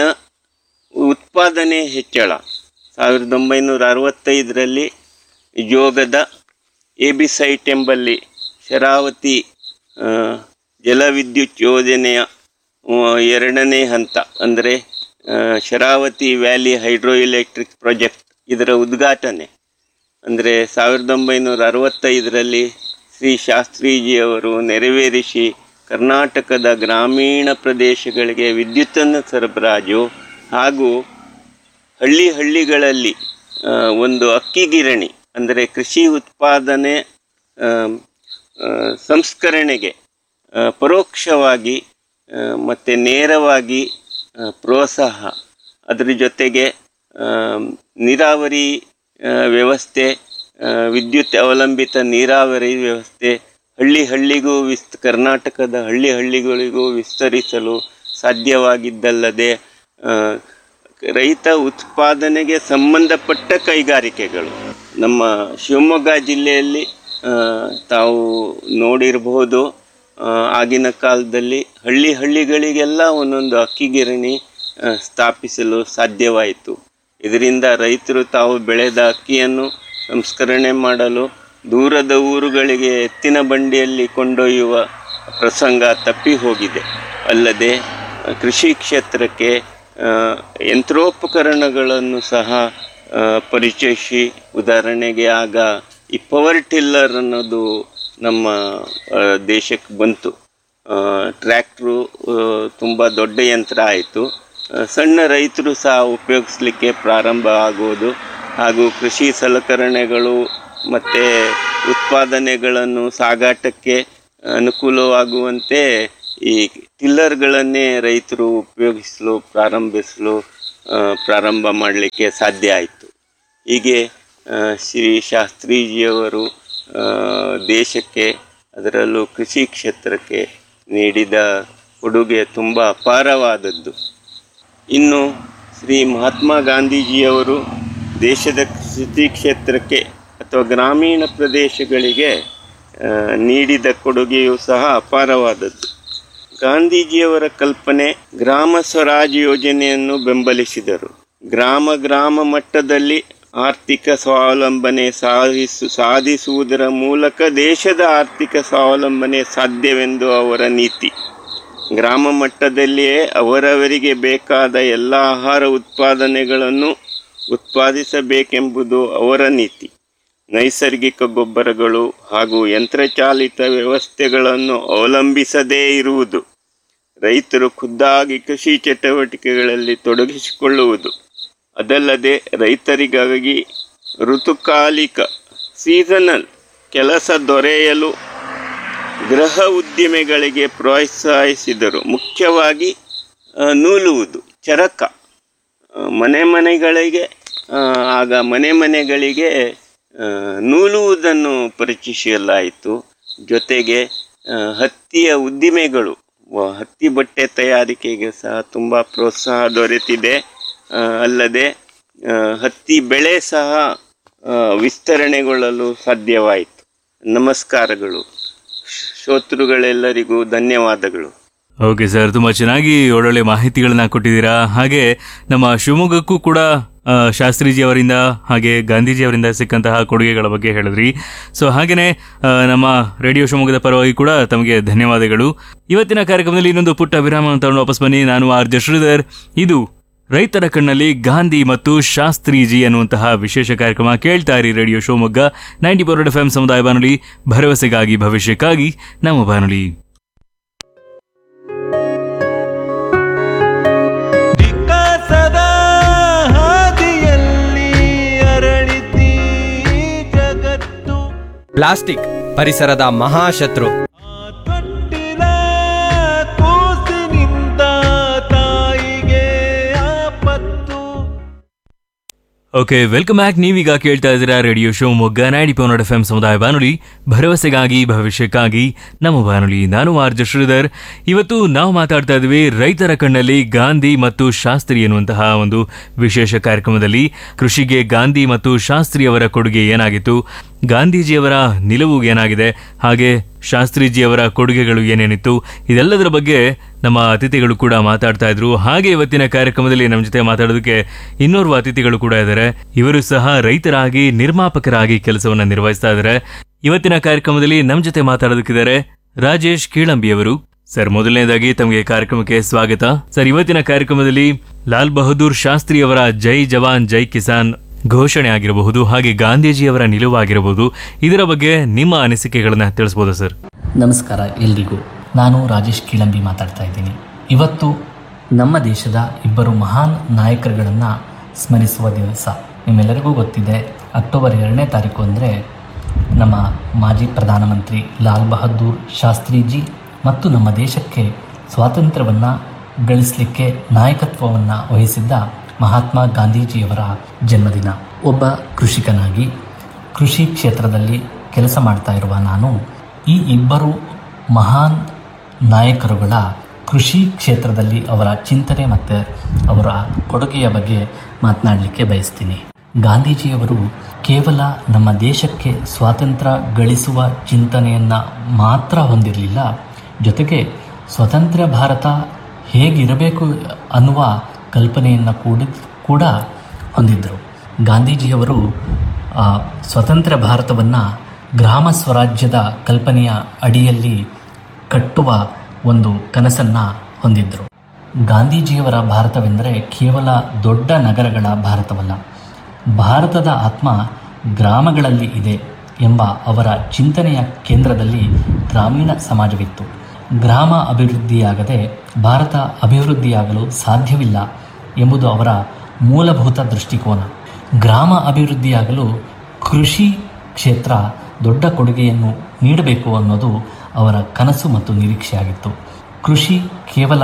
ಉತ್ಪಾದನೆ ಹೆಚ್ಚಳ ಸಾವಿರದ ಒಂಬೈನೂರ ಅರವತ್ತೈದರಲ್ಲಿ ಯೋಗದ ಎ ಬಿ ಸೈಟ್ ಎಂಬಲ್ಲಿ ಶರಾವತಿ ಆ, ಜಲವಿದ್ಯುತ್ ಯೋಜನೆಯ ಆ, ಎರಡನೇ ಹಂತ ಅಂದರೆ ಆ, Sharavathi valley hydro electric project ಇದರ ಉದ್ಘಾಟನೆ ಅಂದರೆ ಸಾವಿರದ ಒಂಬೈನೂರ ಅರವತ್ತೈದರಲ್ಲಿ ಶ್ರೀ ಶಾಸ್ತ್ರೀಜಿಯವರು ನೆರವೇರಿಸಿ ಕರ್ನಾಟಕದ ಗ್ರಾಮೀಣ ಪ್ರದೇಶಗಳಿಗೆ ವಿದ್ಯುತ್ತನ್ನು ಸರಬರಾಜು ಹಾಗೂ ಹಳ್ಳಿ ಹಳ್ಳಿಗಳಲ್ಲಿ ಆ, ಒಂದು ಅಕ್ಕಿ ಗಿರಣಿ ಅಂದರೆ ಕೃಷಿ ಉತ್ಪಾದನೆ ಆ, ಆ, ಸಂಸ್ಕರಣೆಗೆ ಆ, ಪರೋಕ್ಷವಾಗಿ ಆ, ಮತ್ತು ನೇರವಾಗಿ ಆ, ಪ್ರೋತ್ಸಾಹ ಅದರ ಜೊತೆಗೆ ಆ, ನೀರಾವರಿ ಆ, ವ್ಯವಸ್ಥೆ ಆ, ವಿದ್ಯುತ್ ಅವಲಂಬಿತ ನೀರಾವರಿ ವ್ಯವಸ್ಥೆ ಹಳ್ಳಿ ಹಳ್ಳಿಗೂ ವಿಸ್ ಕರ್ನಾಟಕದ ಹಳ್ಳಿ ಹಳ್ಳಿಗಳಿಗೂ ವಿಸ್ತರಿಸಲು ಸಾಧ್ಯವಾಗಿದ್ದಲ್ಲದೆ ಆ, ರೈತ ಉತ್ಪಾದನೆಗೆ ಸಂಬಂಧಪಟ್ಟ ಕೈಗಾರಿಕೆಗಳು ನಮ್ಮ ಶಿವಮೊಗ್ಗ ಜಿಲ್ಲೆಯಲ್ಲಿ ಆ, ತಾವು ನೋಡಿರಬಹುದು ಆ, ಆಗಿನ ಕಾಲದಲ್ಲಿ ಹಳ್ಳಿ ಹಳ್ಳಿಗಳಿಗೆಲ್ಲ ಒಂದೊಂದು ಅಕ್ಕಿ ಗಿರಣಿ ಆ, ಸ್ಥಾಪಿಸಲು ಸಾಧ್ಯವಾಯಿತು ಇದರಿಂದ ರೈತರು ತಾವು ಬೆಳೆದ ಅಕ್ಕಿಯನ್ನು ಸಂಸ್ಕರಣೆ ಮಾಡಲು ದೂರದ ಊರುಗಳಿಗೆ ಎತ್ತಿನ ಬಂಡಿಯಲ್ಲಿ ಕೊಂಡೊಯ್ಯುವ ಪ್ರಸಂಗ ತಪ್ಪಿ ಹೋಗಿದೆ ಅಲ್ಲದೆ ಆ, ಕೃಷಿ ಕ್ಷೇತ್ರಕ್ಕೆ ಆ, ಯಂತ್ರೋಪಕರಣಗಳನ್ನು ಸಹ ಆ, ಪರಿಚಯಿಸಿ ಉದಾಹರಣೆಗೆ ಆಗ ಈ ಪವರ್ ಟಿಲ್ಲರ್ ಅನ್ನೋದು ನಮ್ಮ ಆ, ದೇಶಕ್ಕೆ ಬಂತು ಟ್ರ್ಯಾಕ್ಟ್ರು ತುಂಬ ದೊಡ್ಡ ಯಂತ್ರ ಆಯಿತು ಸಣ್ಣ ರೈತರು ಸಹ ಉಪಯೋಗಿಸ್ಲಿಕ್ಕೆ ಪ್ರಾರಂಭ ಆಗುವುದು ಹಾಗೂ ಕೃಷಿ ಸಲಕರಣೆಗಳು ಮತ್ತು ಉತ್ಪಾದನೆಗಳನ್ನು ಸಾಗಾಟಕ್ಕೆ ಅನುಕೂಲವಾಗುವಂತೆ ಈ ಟಿಲ್ಲರ್ಗಳನ್ನೇ ರೈತರು ಉಪಯೋಗಿಸಲು ಪ್ರಾರಂಭಿಸಲು ಆ, ಪ್ರಾರಂಭ ಮಾಡಲಿಕ್ಕೆ ಸಾಧ್ಯ ಆಯಿತು ಹೀಗೆ ಆ, ಶ್ರೀ ಶಾಸ್ತ್ರೀಜಿಯವರು ಆ, ದೇಶಕ್ಕೆ ಅದರಲ್ಲೂ ಕೃಷಿ ಕ್ಷೇತ್ರಕ್ಕೆ ನೀಡಿದ ಕೊಡುಗೆ ತುಂಬ ಅಪಾರವಾದದ್ದು ಇನ್ನು ಶ್ರೀ ಮಹಾತ್ಮ ಗಾಂಧೀಜಿಯವರು ದೇಶದ ಕೃಷಿ ಕ್ಷೇತ್ರಕ್ಕೆ ಅಥವಾ ಗ್ರಾಮೀಣ ಪ್ರದೇಶಗಳಿಗೆ ಆ, ನೀಡಿದ ಕೊಡುಗೆಯೂ ಸಹ ಅಪಾರವಾದದ್ದು ಗಾಂಧೀಜಿಯವರ ಕಲ್ಪನೆ ಗ್ರಾಮ ಸ್ವರಾಜ್ ಯೋಜನೆಯನ್ನು ಬೆಂಬಲಿಸಿದರು ಗ್ರಾಮ ಗ್ರಾಮ ಮಟ್ಟದಲ್ಲಿ ಆರ್ಥಿಕ ಸ್ವಾವಲಂಬನೆ ಸಾಧಿಸು ಸಾಧಿಸುವುದರ ಮೂಲಕ ದೇಶದ ಆರ್ಥಿಕ ಸ್ವಾವಲಂಬನೆ ಸಾಧ್ಯವೆಂದು ಅವರ ನೀತಿ ಗ್ರಾಮ ಮಟ್ಟದಲ್ಲಿಯೇ ಅವರವರಿಗೆ ಬೇಕಾದ ಎಲ್ಲ ಆಹಾರ ಉತ್ಪಾದನೆಗಳನ್ನು ಉತ್ಪಾದಿಸಬೇಕೆಂಬುದು ಅವರ ನೀತಿ ನೈಸರ್ಗಿಕ ಗೊಬ್ಬರಗಳು ಹಾಗೂ ಯಂತ್ರಚಾಲಿತ ವ್ಯವಸ್ಥೆಗಳನ್ನು ಅವಲಂಬಿಸದೇ ಇರುವುದು ರೈತರು ಖುದ್ದಾಗಿ ಕೃಷಿ ಚಟುವಟಿಕೆಗಳಲ್ಲಿ ತೊಡಗಿಸಿಕೊಳ್ಳುವುದು ಅದಲ್ಲದೆ ರೈತರಿಗಾಗಿ ಋತುಕಾಲಿಕ ಸೀಸನಲ್ ಕೆಲಸ ದೊರೆಯಲು ಗೃಹ ಉದ್ದಿಮೆಗಳಿಗೆ ಪ್ರೋತ್ಸಾಹಿಸಿದರು ಮುಖ್ಯವಾಗಿ ಆ, ನೂಲುವುದು ಚರಕ ಆ, ಮನೆ ಮನೆಗಳಿಗೆ ಆ, ಆಗ ಮನೆ ಮನೆಗಳಿಗೆ ಆ, ನೂಲುವುದನ್ನು ಪರಿಚಯಿಸಲಾಯಿತು ಜೊತೆಗೆ ಆ, ಹತ್ತಿಯ ಉದ್ದಿಮೆಗಳು ವ- ಹತ್ತಿ ಬಟ್ಟೆ ತಯಾರಿಕೆಗೆ ಸಹ ತುಂಬ ಪ್ರೋತ್ಸಾಹ ದೊರೆತಿದೆ ಆ, ಅಲ್ಲದೆ ಆ, ಹತ್ತಿ ಬೆಳೆ ಸಹ ಆ, ವಿಸ್ತರಣೆಗೊಳ್ಳಲು ಸಾಧ್ಯವಾಯಿತು ನಮಸ್ಕಾರಗಳು ಶ್ರೋತೃಗಳೆಲ್ಲರಿಗೂ ಧನ್ಯವಾದಗಳು ಓಕೆ ಸರ್ ತುಂಬ ಚೆನ್ನಾಗಿ ಒಳ್ಳೊಳ್ಳೆ ಮಾಹಿತಿಗಳನ್ನ ಕೊಟ್ಟಿದ್ದೀರಾ ಹಾಗೆ ನಮ್ಮ ಶಿವಮೊಗ್ಗಕ್ಕೂ ಕೂಡ ಆ, ಶಾಸ್ತ್ರೀಜಿ ಅವರಿಂದ ಹಾಗೆ ಗಾಂಧೀಜಿ ಅವರಿಂದ ಸಿಕ್ಕಂತಹ ಕೊಡುಗೆಗಳ ಬಗ್ಗೆ ಹೇಳಿದ್ರಿ ಸೊ ಹಾಗೆಯೇ ಆ, ನಮ್ಮ ರೇಡಿಯೋ ಶಿವಮೊಗ್ಗದ ಪರವಾಗಿ ಕೂಡ ತಮಗೆ ಧನ್ಯವಾದಗಳು ಇವತ್ತಿನ ಕಾರ್ಯಕ್ರಮದಲ್ಲಿ ಇನ್ನೊಂದು ಪುಟ್ಟ ವಿರಾಮ ತಗೊಂಡು ವಾಪಸ್ ಬನ್ನಿ ನಾನು ಆರ್ ಜೆ ಶ್ರೀಧರ್ ಇದು ರೈತರ ಕಣ್ಣಲ್ಲಿ ಗಾಂಧಿ ಮತ್ತು ಶಾಸ್ತ್ರೀಜಿ ಅನ್ನುವಂತಹ ವಿಶೇಷ ಕಾರ್ಯಕ್ರಮ ಕೇಳ್ತಾ ಇರಿ radio Shivamogga ninety four F M ಸಮುದಾಯ ಬಾನುಲಿ ಭರವಸೆಗಾಗಿ ಭವಿಷ್ಯಕ್ಕಾಗಿ ನಮ್ಮ ಬಾನುಲಿ ವಿಕಾಸದ ಹಾದಿಯಲ್ಲಿ ಅರಳಿತಿ ಜಗತ್ತು ಪ್ಲಾಸ್ಟಿಕ್ ಪರಿಸರದ ಮಹಾಶತ್ರು ಆ ತೊಟ್ಟಿಲ ಕೂಸಿನಿಂದ ತಾಯಿಗೆ ಆಪತ್ತು ಓಕೆ ವೆಲ್ಕಮ್ ಬ್ಯಾಕ್ ನೀವೀಗ ಕೇಳ್ತಾ ಇದ್ದೀರಾ ರೇಡಿಯೋ ಶಿವಮೊಗ್ಗ ನೈಂಟಿ ಪೌನಡ್ ಎಫ್ ಎಂ ಸಮುದಾಯ ಬಾನುಲಿ ಭರವಸೆಗಾಗಿ ಭವಿಷ್ಯಕ್ಕಾಗಿ ನಮ್ಮ ಬಾನುಲಿ ನಾನು ಆರ್ ಜೆ ಶ್ರೀಧರ್ ಇವತ್ತು ನಾವು ಮಾತಾಡ್ತಾ ಇದ್ವಿ ರೈತರ ಕಣ್ಣಲ್ಲಿ ಗಾಂಧಿ ಮತ್ತು ಶಾಸ್ತ್ರಿ ಎನ್ನುವಂತಹ ಒಂದು ವಿಶೇಷ ಕಾರ್ಯಕ್ರಮದಲ್ಲಿ ಕೃಷಿಗೆ ಗಾಂಧಿ ಮತ್ತು ಶಾಸ್ತ್ರಿ ಅವರ ಕೊಡುಗೆ ಏನಾಗಿತ್ತು ಗಾಂಧೀಜಿಯವರ ನಿಲುವು ಏನಾಗಿದೆ ಹಾಗೆ ಶಾಸ್ತ್ರೀಜಿಯವರ ಕೊಡುಗೆಗಳು ಏನೇನಿತ್ತು ಇದೆಲ್ಲದರ ಬಗ್ಗೆ ನಮ್ಮ ಅತಿಥಿಗಳು ಕೂಡ ಮಾತಾಡ್ತಾ ಇದ್ರು ಹಾಗೆ ಇವತ್ತಿನ ಕಾರ್ಯಕ್ರಮದಲ್ಲಿ ನಮ್ಮ ಜೊತೆ ಮಾತಾಡೋದಕ್ಕೆ ಇನ್ನೋರ್ವ ಅತಿಥಿಗಳು ಕೂಡ ಇದ್ದಾರೆ ಇವರು ಸಹ ರೈತರಾಗಿ ನಿರ್ಮಾಪಕರಾಗಿ ಕೆಲಸವನ್ನ ನಿರ್ವಹಿಸ್ತಾ ಇದ್ದಾರೆ ಇವತ್ತಿನ ಕಾರ್ಯಕ್ರಮದಲ್ಲಿ ನಮ್ಮ ಜೊತೆ ಮಾತಾಡೋದಕ್ಕಿದ್ದಾರೆ ರಾಜೇಶ್ ಕೀಳಂಬಿಯವರು ಸರ್ ಮೊದಲನೇದಾಗಿ ತಮಗೆ ಕಾರ್ಯಕ್ರಮಕ್ಕೆ ಸ್ವಾಗತ ಸರ್ ಇವತ್ತಿನ ಕಾರ್ಯಕ್ರಮದಲ್ಲಿ ಲಾಲ್ ಬಹದ್ದೂರ್ ಶಾಸ್ತ್ರಿ ಅವರ ಜೈ ಜವಾನ್ ಜೈ ಕಿಸಾನ್ ಘೋಷಣೆ ಆಗಿರಬಹುದು ಹಾಗೆ ಗಾಂಧೀಜಿಯವರ ನಿಲುವಾಗಿರಬಹುದು ಇದರ ಬಗ್ಗೆ ನಿಮ್ಮ ಅನಿಸಿಕೆಗಳನ್ನ ತಿಳಿಸಬಹುದು ಸರ್ ನಮಸ್ಕಾರ ಎಲ್ರಿಗೂ ನಾನು ರಾಜೇಶ್ ಕೀಳಂಬಿ ಮಾತಾಡ್ತಾ ಇದ್ದೀನಿ ಇವತ್ತು ನಮ್ಮ ದೇಶದ ಇಬ್ಬರು ಮಹಾನ್ ನಾಯಕರುಗಳನ್ನು ಸ್ಮರಿಸುವ ದಿವಸ ನಿಮ್ಮೆಲ್ಲರಿಗೂ ಗೊತ್ತಿದೆ ಅಕ್ಟೋಬರ್ ಎರಡನೇ ತಾರೀಕು ಅಂದರೆ ನಮ್ಮ ಮಾಜಿ ಪ್ರಧಾನಮಂತ್ರಿ ಲಾಲ್ ಬಹದ್ದೂರ್ ಶಾಸ್ತ್ರೀಜಿ ಮತ್ತು ನಮ್ಮ ದೇಶಕ್ಕೆ ಸ್ವಾತಂತ್ರ್ಯವನ್ನು ಗಳಿಸಲಿಕ್ಕೆ ನಾಯಕತ್ವವನ್ನು ವಹಿಸಿದ್ದ ಮಹಾತ್ಮ ಗಾಂಧೀಜಿಯವರ ಜನ್ಮದಿನ ಒಬ್ಬ ಕೃಷಿಕನಾಗಿ ಕೃಷಿ ಕ್ಷೇತ್ರದಲ್ಲಿ ಕೆಲಸ ಮಾಡ್ತಾ ಇರುವ ನಾನು ಈ ಇಬ್ಬರು ಮಹಾನ್ ನಾಯಕರುಗಳ ಕೃಷಿ ಕ್ಷೇತ್ರದಲ್ಲಿ ಅವರ ಚಿಂತನೆ ಮತ್ತು ಅವರ ಕೊಡುಗೆಯ ಬಗ್ಗೆ ಮಾತನಾಡಲಿಕ್ಕೆ ಬಯಸ್ತೀನಿ ಗಾಂಧೀಜಿಯವರು ಕೇವಲ ನಮ್ಮ ದೇಶಕ್ಕೆ ಸ್ವಾತಂತ್ರ್ಯ ಗಳಿಸುವ ಚಿಂತನೆಯನ್ನು ಮಾತ್ರ ಹೊಂದಿರಲಿಲ್ಲ ಜೊತೆಗೆ ಸ್ವತಂತ್ರ ಭಾರತ ಹೇಗಿರಬೇಕು ಅನ್ನುವ ಕಲ್ಪನೆಯನ್ನು ಕೂಡ ಕೂಡ ಹೊಂದಿದ್ದರು ಗಾಂಧೀಜಿಯವರು ಆ, ಸ್ವತಂತ್ರ ಭಾರತವನ್ನು ಗ್ರಾಮ ಸ್ವರಾಜ್ಯದ ಕಲ್ಪನೆಯ ಅಡಿಯಲ್ಲಿ ಕಟ್ಟುವ ಒಂದು ಕನಸನ್ನು ಹೊಂದಿದ್ದರು ಗಾಂಧೀಜಿಯವರ ಭಾರತವೆಂದರೆ ಕೇವಲ ದೊಡ್ಡ ನಗರಗಳ ಭಾರತವಲ್ಲ ಭಾರತದ ಆತ್ಮ ಗ್ರಾಮಗಳಲ್ಲಿ ಇದೆ ಎಂಬ ಅವರ ಚಿಂತನೆಯ ಕೇಂದ್ರದಲ್ಲಿ ಗ್ರಾಮೀಣ ಸಮಾಜವಿತ್ತು ಗ್ರಾಮ ಅಭಿವೃದ್ಧಿಯಾಗದೆ ಭಾರತ ಅಭಿವೃದ್ಧಿಯಾಗಲು ಸಾಧ್ಯವಿಲ್ಲ ಎಂಬುದು ಅವರ ಮೂಲಭೂತ ದೃಷ್ಟಿಕೋನ ಗ್ರಾಮ ಅಭಿವೃದ್ಧಿಯಾಗಲು ಕೃಷಿ ಕ್ಷೇತ್ರ ದೊಡ್ಡ ಕೊಡುಗೆಯನ್ನು ನೀಡಬೇಕು ಅನ್ನೋದು ಅವರ ಕನಸು ಮತ್ತು ನಿರೀಕ್ಷೆಯಾಗಿತ್ತು ಕೃಷಿ ಕೇವಲ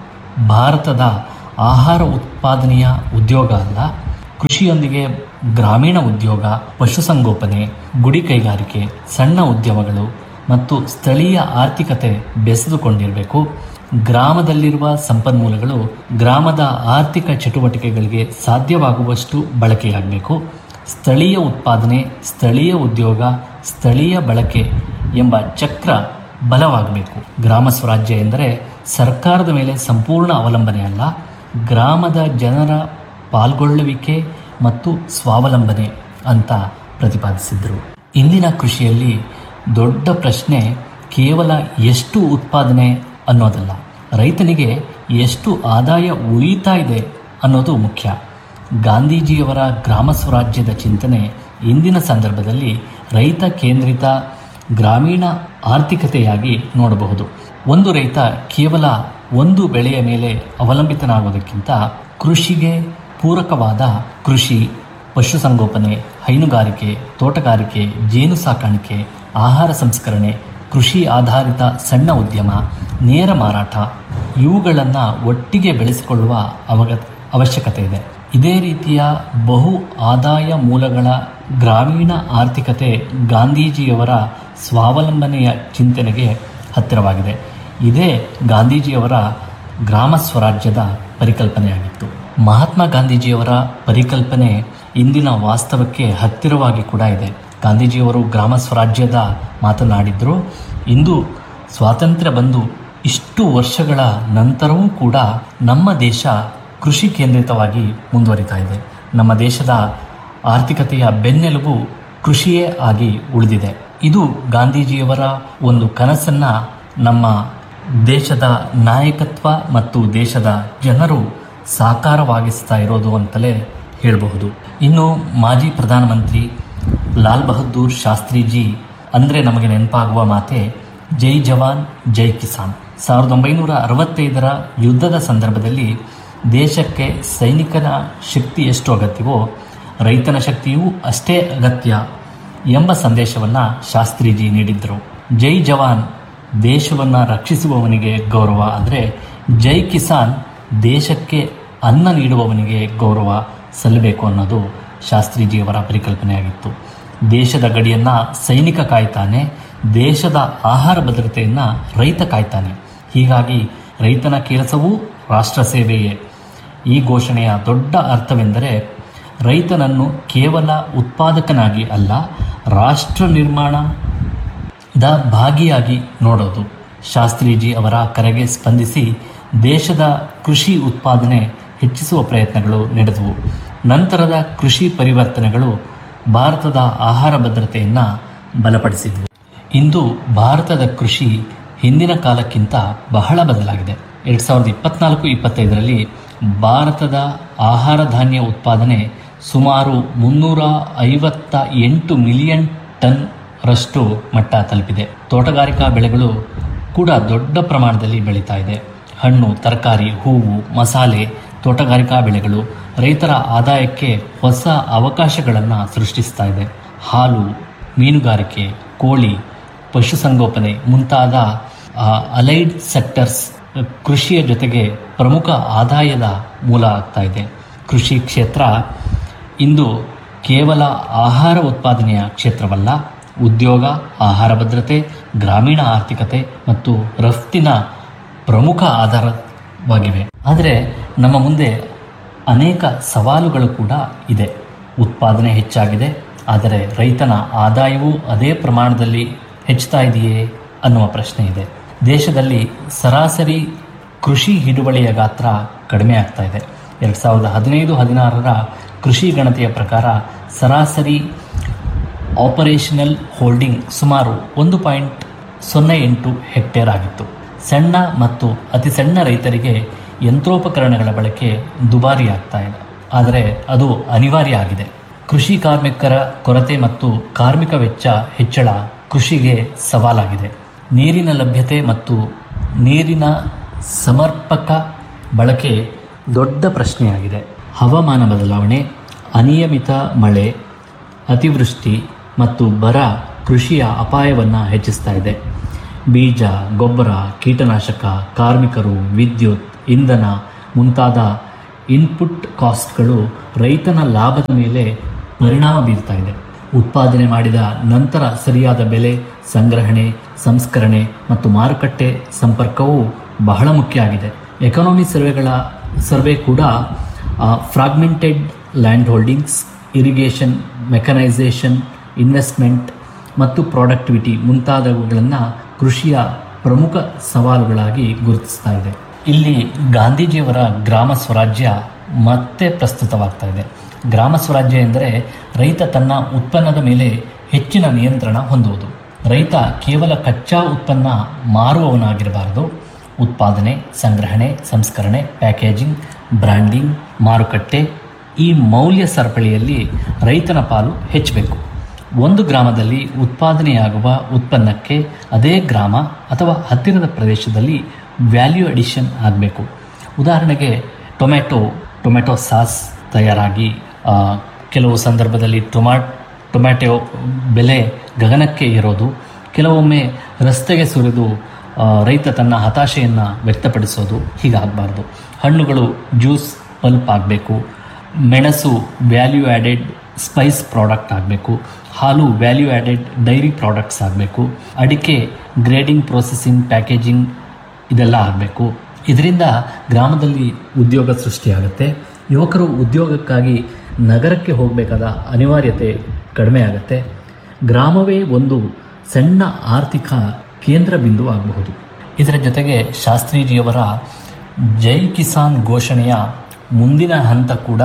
ಭಾರತದ ಆಹಾರ ಉತ್ಪಾದನೆಯ ಉದ್ಯೋಗ ಅಲ್ಲ ಕೃಷಿಯೊಂದಿಗೆ ಗ್ರಾಮೀಣ ಉದ್ಯೋಗ ಪಶುಸಂಗೋಪನೆ ಗುಡಿ ಕೈಗಾರಿಕೆ ಸಣ್ಣ ಉದ್ಯಮಗಳು ಮತ್ತು ಸ್ಥಳೀಯ ಆರ್ಥಿಕತೆ ಬೆಸೆದುಕೊಂಡಿರಬೇಕು ಗ್ರಾಮದಲ್ಲಿರುವ ಸಂಪನ್ಮೂಲಗಳು ಗ್ರಾಮದ ಆರ್ಥಿಕ ಚಟುವಟಿಕೆಗಳಿಗೆ ಸಾಧ್ಯವಾಗುವಷ್ಟು ಬಳಕೆಯಾಗಬೇಕು ಸ್ಥಳೀಯ ಉತ್ಪಾದನೆ ಸ್ಥಳೀಯ ಉದ್ಯೋಗ ಸ್ಥಳೀಯ ಬಳಕೆ ಎಂಬ ಚಕ್ರ ಬಲವಾಗಬೇಕು ಗ್ರಾಮ ಸ್ವರಾಜ್ಯ ಎಂದರೆ ಸರ್ಕಾರದ ಮೇಲೆ ಸಂಪೂರ್ಣ ಅವಲಂಬನೆ ಅಲ್ಲ ಗ್ರಾಮದ ಜನರ ಪಾಲ್ಗೊಳ್ಳುವಿಕೆ ಮತ್ತು ಸ್ವಾವಲಂಬನೆ ಅಂತ ಪ್ರತಿಪಾದಿಸಿದರು ಇಂದಿನ ಕೃಷಿಯಲ್ಲಿ ದೊಡ್ಡ ಪ್ರಶ್ನೆ ಕೇವಲ ಎಷ್ಟು ಉತ್ಪಾದನೆ ಅನ್ನೋದಲ್ಲ ರೈತನಿಗೆ ಎಷ್ಟು ಆದಾಯ ಉಳಿತಾ ಇದೆ ಅನ್ನೋದು ಮುಖ್ಯ ಗಾಂಧೀಜಿಯವರ ಗ್ರಾಮ ಸ್ವರಾಜ್ಯದ ಚಿಂತನೆ ಇಂದಿನ ಸಂದರ್ಭದಲ್ಲಿ ರೈತ ಕೇಂದ್ರಿತ ಗ್ರಾಮೀಣ ಆರ್ಥಿಕತೆಯಾಗಿ ನೋಡಬಹುದು ಒಂದು ರೈತ ಕೇವಲ ಒಂದು ಬೆಳೆಯ ಮೇಲೆ ಅವಲಂಬಿತನಾಗುವುದಕ್ಕಿಂತ ಕೃಷಿಗೆ ಪೂರಕವಾದ ಕೃಷಿ ಪಶುಸಂಗೋಪನೆ ಹೈನುಗಾರಿಕೆ ತೋಟಗಾರಿಕೆ ಜೇನು ಸಾಕಾಣಿಕೆ ಆಹಾರ ಸಂಸ್ಕರಣೆ ಕೃಷಿ ಆಧಾರಿತ ಸಣ್ಣ ಉದ್ಯಮ ನೇರ ಮಾರಾಟ ಇವುಗಳನ್ನು ಒಟ್ಟಿಗೆ ಬೆಳೆಸಿಕೊಳ್ಳುವ ಅವಗ ಅವಶ್ಯಕತೆ ಇದೆ ಇದೇ ರೀತಿಯ ಬಹು ಆದಾಯ ಮೂಲಗಳ ಗ್ರಾಮೀಣ ಆರ್ಥಿಕತೆ ಗಾಂಧೀಜಿಯವರ ಸ್ವಾವಲಂಬನೆಯ ಚಿಂತನೆಗೆ ಹತ್ತಿರವಾಗಿದೆ ಇದೇ ಗಾಂಧೀಜಿಯವರ ಗ್ರಾಮ ಸ್ವರಾಜ್ಯದ ಪರಿಕಲ್ಪನೆಯಾಗಿತ್ತು ಮಹಾತ್ಮ ಗಾಂಧೀಜಿಯವರ ಪರಿಕಲ್ಪನೆ ಇಂದಿನ ವಾಸ್ತವಕ್ಕೆ ಹತ್ತಿರವಾಗಿ ಕೂಡ ಇದೆ ಗಾಂಧೀಜಿಯವರು ಗ್ರಾಮ ಸ್ವರಾಜ್ಯದ ಮಾತನಾಡಿದ್ರು ಇಂದು ಸ್ವಾತಂತ್ರ್ಯ ಬಂದು ಇಷ್ಟು ವರ್ಷಗಳ ನಂತರವೂ ಕೂಡ ನಮ್ಮ ದೇಶ ಕೃಷಿ ಕೇಂದ್ರಿತವಾಗಿ ಮುಂದುವರಿತಾ ಇದೆ ನಮ್ಮ ದೇಶದ ಆರ್ಥಿಕತೆಯ ಬೆನ್ನೆಲುಬು ಕೃಷಿಯೇ ಆಗಿ ಉಳಿದಿದೆ ಇದು ಗಾಂಧೀಜಿಯವರ ಒಂದು ಕನಸನ್ನ ನಮ್ಮ ದೇಶದ ನಾಯಕತ್ವ ಮತ್ತು ದೇಶದ ಜನರು ಸಾಕಾರವಾಗಿಸ್ತಾ ಇರೋದು ಅಂತಲೇ ಹೇಳಬಹುದು ಇನ್ನು ಮಾಜಿ ಪ್ರಧಾನಮಂತ್ರಿ ಲಾಲ್ ಬಹದ್ದೂರ್ ಶಾಸ್ತ್ರಿಜಿ ಅಂದರೆ ನಮಗೆ ನೆನಪಾಗುವ ಮಾತೆ ಜೈ ಜವಾನ್ ಜೈ ಕಿಸಾನ್ ಸಾವಿರದ ಒಂಬೈನೂರ ಅರವತ್ತೈದರ ಯುದ್ಧದ ಸಂದರ್ಭದಲ್ಲಿ ದೇಶಕ್ಕೆ ಸೈನಿಕನ ಶಕ್ತಿ ಎಷ್ಟು ಅಗತ್ಯವೋ ರೈತನ ಶಕ್ತಿಯೂ ಅಷ್ಟೇ ಅಗತ್ಯ ಎಂಬ ಸಂದೇಶವನ್ನು ಶಾಸ್ತ್ರಿಜಿ ನೀಡಿದ್ದರು ಜೈ ಜವಾನ್ ದೇಶವನ್ನು ರಕ್ಷಿಸುವವನಿಗೆ ಗೌರವ ಆದರೆ ಜೈ ಕಿಸಾನ್ ದೇಶಕ್ಕೆ ಅನ್ನ ನೀಡುವವನಿಗೆ ಗೌರವ ಸಲ್ಲಬೇಕು ಅನ್ನೋದು ಶಾಸ್ತ್ರಿಜಿಯವರ ಪರಿಕಲ್ಪನೆಯಾಗಿತ್ತು ದೇಶದ ಗಡಿಯನ್ನು ಸೈನಿಕ ಕಾಯ್ತಾನೆ ದೇಶದ ಆಹಾರ ಭದ್ರತೆಯನ್ನು ರೈತ ಕಾಯ್ತಾನೆ ಹೀಗಾಗಿ ರೈತನ ಕೆಲಸವೂ ರಾಷ್ಟ್ರ ಸೇವೆಯೇ ಈ ಘೋಷಣೆಯ ದೊಡ್ಡ ಅರ್ಥವೆಂದರೆ ರೈತನನ್ನು ಕೇವಲ ಉತ್ಪಾದಕನಾಗಿ ಅಲ್ಲ ರಾಷ್ಟ್ರ ನಿರ್ಮಾಣದ ಭಾಗಿಯಾಗಿ ನೋಡೋದು ಶಾಸ್ತ್ರೀಜಿ ಅವರ ಕರೆಗೆ ಸ್ಪಂದಿಸಿ ದೇಶದ ಕೃಷಿ ಉತ್ಪಾದನೆ ಹೆಚ್ಚಿಸುವ ಪ್ರಯತ್ನಗಳು ನಡೆದವು ನಂತರದ ಕೃಷಿ ಪರಿವರ್ತನೆಗಳು ಭಾರತದ ಆಹಾರ ಭದ್ರತೆಯನ್ನು ಬಲಪಡಿಸಿದವು ಇಂದು ಭಾರತದ ಕೃಷಿ ಹಿಂದಿನ ಕಾಲಕ್ಕಿಂತ ಬಹಳ ಬದಲಾಗಿದೆ ಎರಡು ಸಾವಿರದ ಇಪ್ಪತ್ನಾಲ್ಕು ಇಪ್ಪತ್ತೈದರಲ್ಲಿ ಭಾರತದ ಆಹಾರ ಧಾನ್ಯ ಉತ್ಪಾದನೆ ಸುಮಾರು ಮುನ್ನೂರ ಐವತ್ತ ಎಂಟು ಮಿಲಿಯನ್ ಟನ್ ರಷ್ಟು ಮಟ್ಟ ತಲುಪಿದೆ ತೋಟಗಾರಿಕಾ ಬೆಳೆಗಳು ಕೂಡ ದೊಡ್ಡ ಪ್ರಮಾಣದಲ್ಲಿ ಬೆಳೀತಾ ಇದೆ ಹಣ್ಣು ತರಕಾರಿ ಹೂವು ಮಸಾಲೆ ತೋಟಗಾರಿಕಾ ಬೆಳೆಗಳು ರೈತರ ಆದಾಯಕ್ಕೆ ಹೊಸ ಅವಕಾಶಗಳನ್ನು ಸೃಷ್ಟಿಸ್ತಾ ಇದೆ ಹಾಲು ಮೀನುಗಾರಿಕೆ ಕೋಳಿ ಪಶುಸಂಗೋಪನೆ ಮುಂತಾದ ಅಲೈಡ್ ಸೆಕ್ಟರ್ಸ್ ಕೃಷಿಯ ಜೊತೆಗೆ ಪ್ರಮುಖ ಆದಾಯದ ಮೂಲ ಆಗ್ತಾ ಇದೆ ಕೃಷಿ ಕ್ಷೇತ್ರ ಇಂದು ಕೇವಲ ಆಹಾರ ಉತ್ಪಾದನೆಯ ಕ್ಷೇತ್ರವಲ್ಲ ಉದ್ಯೋಗ ಆಹಾರ ಭದ್ರತೆ ಗ್ರಾಮೀಣ ಆರ್ಥಿಕತೆ ಮತ್ತು ರಫ್ತಿನ ಪ್ರಮುಖ ಆಧಾರವಾಗಿವೆ ಆದರೆ ನಮ್ಮ ಮುಂದೆ ಅನೇಕ ಸವಾಲುಗಳು ಕೂಡ ಇದೆ ಉತ್ಪಾದನೆ ಹೆಚ್ಚಾಗಿದೆ ಆದರೆ ರೈತನ ಆದಾಯವೂ ಅದೇ ಪ್ರಮಾಣದಲ್ಲಿ ಹೆಚ್ಚುತ್ತಾ ಇದೆಯೇ ಅನ್ನುವ ಪ್ರಶ್ನೆ ಇದೆ ದೇಶದಲ್ಲಿ ಸರಾಸರಿ ಕೃಷಿ ಹಿಡುವಳಿಯ ಗಾತ್ರ ಕಡಿಮೆ ಆಗ್ತಾ ಇದೆ ಎರಡು ಸಾವಿರದ ಹದಿನೈದು ಹದಿನಾರರ ಕೃಷಿ ಗಣತಿಯ ಪ್ರಕಾರ ಸರಾಸರಿ ಆಪರೇಷನಲ್ ಹೋಲ್ಡಿಂಗ್ ಸುಮಾರು ಒಂದು ಪಾಯಿಂಟ್ ಸೊನ್ನೆ ಎಂಟು ಹೆಕ್ಟೇರ್ ಆಗಿತ್ತು ಸಣ್ಣ ಮತ್ತು ಅತಿ ಸಣ್ಣ ರೈತರಿಗೆ ಯಂತ್ರೋಪಕರಣಗಳ ಬಳಕೆ ದುಬಾರಿ ಆಗ್ತಾ ಇದೆ ಆದರೆ ಅದು ಅನಿವಾರ್ಯ ಆಗಿದೆ ಕೃಷಿ ಕಾರ್ಮಿಕರ ಕೊರತೆ ಮತ್ತು ಕಾರ್ಮಿಕ ವೆಚ್ಚ ಹೆಚ್ಚಳ ಕೃಷಿಗೆ ಸವಾಲಾಗಿದೆ ನೀರಿನ ಲಭ್ಯತೆ ಮತ್ತು ನೀರಿನ ಸಮರ್ಪಕ ಬಳಕೆ ದೊಡ್ಡ ಪ್ರಶ್ನೆಯಾಗಿದೆ ಹವಾಮಾನ ಬದಲಾವಣೆ ಅನಿಯಮಿತ ಮಳೆ ಅತಿವೃಷ್ಟಿ ಮತ್ತು ಬರ ಕೃಷಿಯ ಅಪಾಯವನ್ನು ಹೆಚ್ಚಿಸ್ತಾ ಇದೆ ಬೀಜ ಗೊಬ್ಬರ ಕೀಟನಾಶಕ ಕಾರ್ಮಿಕರು ವಿದ್ಯುತ್ ಇಂಧನ ಮುಂತಾದ ಇನ್ಪುಟ್ ಕಾಸ್ಟ್ಗಳು ರೈತನ ಲಾಭದ ಮೇಲೆ ಪರಿಣಾಮ ಬೀರ್ತಾ ಇದೆ ಉತ್ಪಾದನೆ ಮಾಡಿದ ನಂತರ ಸರಿಯಾದ ಬೆಲೆ ಸಂಗ್ರಹಣೆ ಸಂಸ್ಕರಣೆ ಮತ್ತು ಮಾರುಕಟ್ಟೆ ಸಂಪರ್ಕವು ಬಹಳ ಮುಖ್ಯ ಆಗಿದೆ ಎಕಾನಮಿ ಸರ್ವೆಗಳ ಸರ್ವೆ ಕೂಡ fragmented land holdings irrigation mechanisation investment ಮತ್ತು ಪ್ರಾಡಕ್ಟಿವಿಟಿ ಮುಂತಾದವುಗಳನ್ನು ಕೃಷಿಯ ಪ್ರಮುಖ ಸವಾಲುಗಳಾಗಿ ಗುರುತಿಸ್ತಾ ಇದೆ ಇಲ್ಲಿ ಗಾಂಧೀಜಿಯವರ ಗ್ರಾಮ ಸ್ವರಾಜ್ಯ ಮತ್ತೆ ಪ್ರಸ್ತುತವಾಗ್ತಾ ಇದೆ ಗ್ರಾಮ ಸ್ವರಾಜ್ಯ ಎಂದರೆ ರೈತ ತನ್ನ ಉತ್ಪನ್ನದ ಮೇಲೆ ಹೆಚ್ಚಿನ ನಿಯಂತ್ರಣ ಹೊಂದುವುದು ರೈತ ಕೇವಲ ಕಚ್ಚಾ ಉತ್ಪನ್ನ ಮಾರುವವನಾಗಿರಬಾರದು ಉತ್ಪಾದನೆ ಸಂಗ್ರಹಣೆ ಸಂಸ್ಕರಣೆ ಪ್ಯಾಕೇಜಿಂಗ್ ಬ್ರ್ಯಾಂಡಿಂಗ್ ಮಾರುಕಟ್ಟೆ ಈ ಮೌಲ್ಯ ಸರಪಳಿಯಲ್ಲಿ ರೈತನ ಪಾಲು ಹೆಚ್ಚಬೇಕು ಒಂದು ಗ್ರಾಮದಲ್ಲಿ ಉತ್ಪಾದನೆಯಾಗುವ ಉತ್ಪನ್ನಕ್ಕೆ ಅದೇ ಗ್ರಾಮ ಅಥವಾ ಹತ್ತಿರದ ಪ್ರದೇಶದಲ್ಲಿ ವ್ಯಾಲ್ಯೂ ಅಡಿಷನ್ ಆಗಬೇಕು ಉದಾಹರಣೆಗೆ ಟೊಮೆಟೊ ಟೊಮೆಟೊ ಸಾಸ್ ತಯಾರಾಗಿ ಆ, ಕೆಲವು ಸಂದರ್ಭದಲ್ಲಿ ಟೊಮಾ ಟೊಮ್ಯಾಟೊ ಬೆಲೆ ಗಗನಕ್ಕೆ ಏರೋದು ಕೆಲವೊಮ್ಮೆ ರಸ್ತೆಗೆ ಸುರಿದು ಆ, ರೈತ ತನ್ನ ಹತಾಶೆಯನ್ನು ವ್ಯಕ್ತಪಡಿಸೋದು ಹೀಗಾಗಬಾರ್ದು ಹಣ್ಣುಗಳು ಜ್ಯೂಸ್ ಪಲ್ಪ್ ಆಗಬೇಕು ಮೆಣಸು ವ್ಯಾಲ್ಯೂ ಆ್ಯಡೆಡ್ ಸ್ಪೈಸ್ ಪ್ರಾಡಕ್ಟ್ ಆಗಬೇಕು ಹಾಲು ವ್ಯಾಲ್ಯೂ ಆ್ಯಡೆಡ್ ಡೈರಿ ಪ್ರಾಡಕ್ಟ್ಸ್ ಆಗಬೇಕು ಅಡಿಕೆ ಗ್ರೇಡಿಂಗ್ ಪ್ರೊಸೆಸಿಂಗ್ ಪ್ಯಾಕೇಜಿಂಗ್ ಇದೆಲ್ಲ ಆಗಬೇಕು ಇದರಿಂದ ಗ್ರಾಮದಲ್ಲಿ ಉದ್ಯೋಗ ಸೃಷ್ಟಿಯಾಗುತ್ತೆ ಯುವಕರು ಉದ್ಯೋಗಕ್ಕಾಗಿ ನಗರಕ್ಕೆ ಹೋಗಬೇಕಾದ ಅನಿವಾರ್ಯತೆ ಕಡಿಮೆ ಆಗುತ್ತೆ ಗ್ರಾಮವೇ ಒಂದು ಸಣ್ಣ ಆರ್ಥಿಕ ಕೇಂದ್ರ ಬಿಂದು ಆಗಬಹುದು ಇದರ ಜೊತೆಗೆ ಶಾಸ್ತ್ರೀಜಿಯವರ ಜೈ ಕಿಸಾನ್ ಘೋಷಣೆಯ ಮುಂದಿನ ಹಂತ ಕೂಡ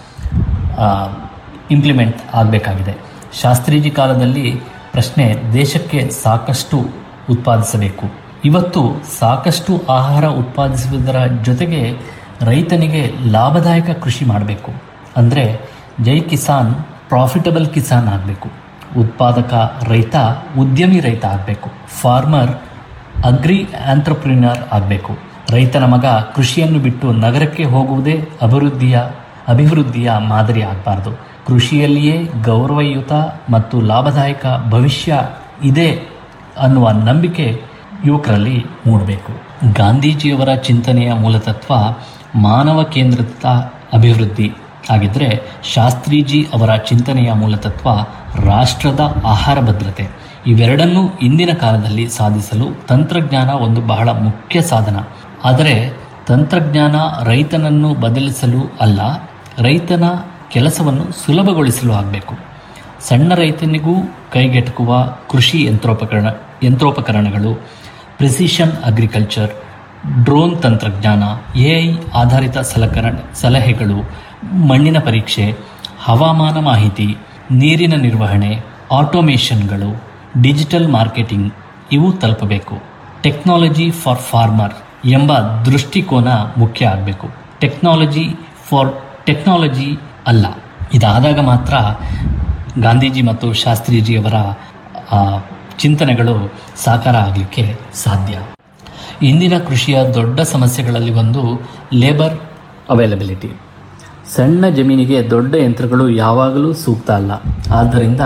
ಇಂಪ್ಲಿಮೆಂಟ್ ಆಗಬೇಕಾಗಿದೆ ಶಾಸ್ತ್ರೀಜಿ ಕಾಲದಲ್ಲಿ ಪ್ರಶ್ನೆ ದೇಶಕ್ಕೆ ಸಾಕಷ್ಟು ಉತ್ಪಾದಿಸಬೇಕು ಇವತ್ತು ಸಾಕಷ್ಟು ಆಹಾರ ಉತ್ಪಾದಿಸುವುದರ ಜೊತೆಗೆ ರೈತನಿಗೆ ಲಾಭದಾಯಕ ಕೃಷಿ ಮಾಡಬೇಕು ಅಂದರೆ ಜೈ ಕಿಸಾನ್ ಪ್ರಾಫಿಟಬಲ್ ಕಿಸಾನ್ ಆಗಬೇಕು ಉತ್ಪಾದಕ ರೈತ ಉದ್ಯಮಿ ರೈತ ಆಗಬೇಕು ಫಾರ್ಮರ್ ಅಗ್ರಿ ಆಂಟ್ರಪ್ರಿನರ್ ಆಗಬೇಕು ರೈತನ ಮಗ ಕೃಷಿಯನ್ನು ಬಿಟ್ಟು ನಗರಕ್ಕೆ ಹೋಗುವುದೇ ಅಭಿವೃದ್ಧಿಯ ಅಭಿವೃದ್ಧಿಯ ಮಾದರಿ ಆಗಬಾರ್ದು ಕೃಷಿಯಲ್ಲಿಯೇ ಗೌರವಯುತ ಮತ್ತು ಲಾಭದಾಯಕ ಭವಿಷ್ಯ ಇದೆ ಅನ್ನುವ ನಂಬಿಕೆ ಯುವಕರಲ್ಲಿ ಮೂಡಬೇಕು ಗಾಂಧೀಜಿಯವರ ಚಿಂತನೆಯ ಮೂಲತತ್ವ ಮಾನವ ಕೇಂದ್ರಿತ ಅಭಿವೃದ್ಧಿ ಆಗಿದ್ದರೆ ಶಾಸ್ತ್ರೀಜಿ ಅವರ ಚಿಂತನೆಯ ಮೂಲತತ್ವ ರಾಷ್ಟ್ರದ ಆಹಾರ ಭದ್ರತೆ ಇವೆರಡನ್ನೂ ಇಂದಿನ ಕಾಲದಲ್ಲಿ ಸಾಧಿಸಲು ತಂತ್ರಜ್ಞಾನ ಒಂದು ಬಹಳ ಮುಖ್ಯ ಸಾಧನ ಆದರೆ ತಂತ್ರಜ್ಞಾನ ರೈತನನ್ನು ಬದಲಿಸಲು ಅಲ್ಲ ರೈತನ ಕೆಲಸವನ್ನು ಸುಲಭಗೊಳಿಸಲು ಆಗಬೇಕು ಸಣ್ಣ ರೈತನಿಗೂ ಕೈಗೆಟುಕುವ ಕೃಷಿ ಯಂತ್ರೋಪಕರಣ ಯಂತ್ರೋಪಕರಣಗಳು ಪ್ರಿಸಿಷನ್ ಅಗ್ರಿಕಲ್ಚರ್ ಡ್ರೋನ್ ತಂತ್ರಜ್ಞಾನ ಎಐ ಆಧಾರಿತ ಸಲಕರಣ ಸಲಹೆಗಳು ಮಣ್ಣಿನ ಪರೀಕ್ಷೆ ಹವಾಮಾನ ಮಾಹಿತಿ ನೀರಿನ ನಿರ್ವಹಣೆ ಆಟೋಮೇಷನ್ಗಳು ಡಿಜಿಟಲ್ ಮಾರ್ಕೆಟಿಂಗ್ ಇವು ತಲುಪಬೇಕು ಟೆಕ್ನಾಲಜಿ ಫಾರ್ ಫಾರ್ಮರ್ ಎಂಬ ದೃಷ್ಟಿಕೋನ ಮುಖ್ಯ ಆಗಬೇಕು ಟೆಕ್ನಾಲಜಿ ಫಾರ್ ಟೆಕ್ನಾಲಜಿ ಅಲ್ಲ ಇದಾದಾಗ ಮಾತ್ರ ಗಾಂಧೀಜಿ ಮತ್ತು ಶಾಸ್ತ್ರೀಜಿಯವರ ಆ, ಚಿಂತನೆಗಳು ಸಾಕಾರ ಆಗಲಿಕ್ಕೆ ಸಾಧ್ಯ ಇಂದಿನ ಕೃಷಿಯ ದೊಡ್ಡ ಸಮಸ್ಯೆಗಳಲ್ಲಿ ಒಂದು ಲೇಬರ್ ಅವೈಲಬಿಲಿಟಿ ಸಣ್ಣ ಜಮೀನಿಗೆ ದೊಡ್ಡ ಯಂತ್ರಗಳು ಯಾವಾಗಲೂ ಸೂಕ್ತ ಅಲ್ಲ ಆದ್ದರಿಂದ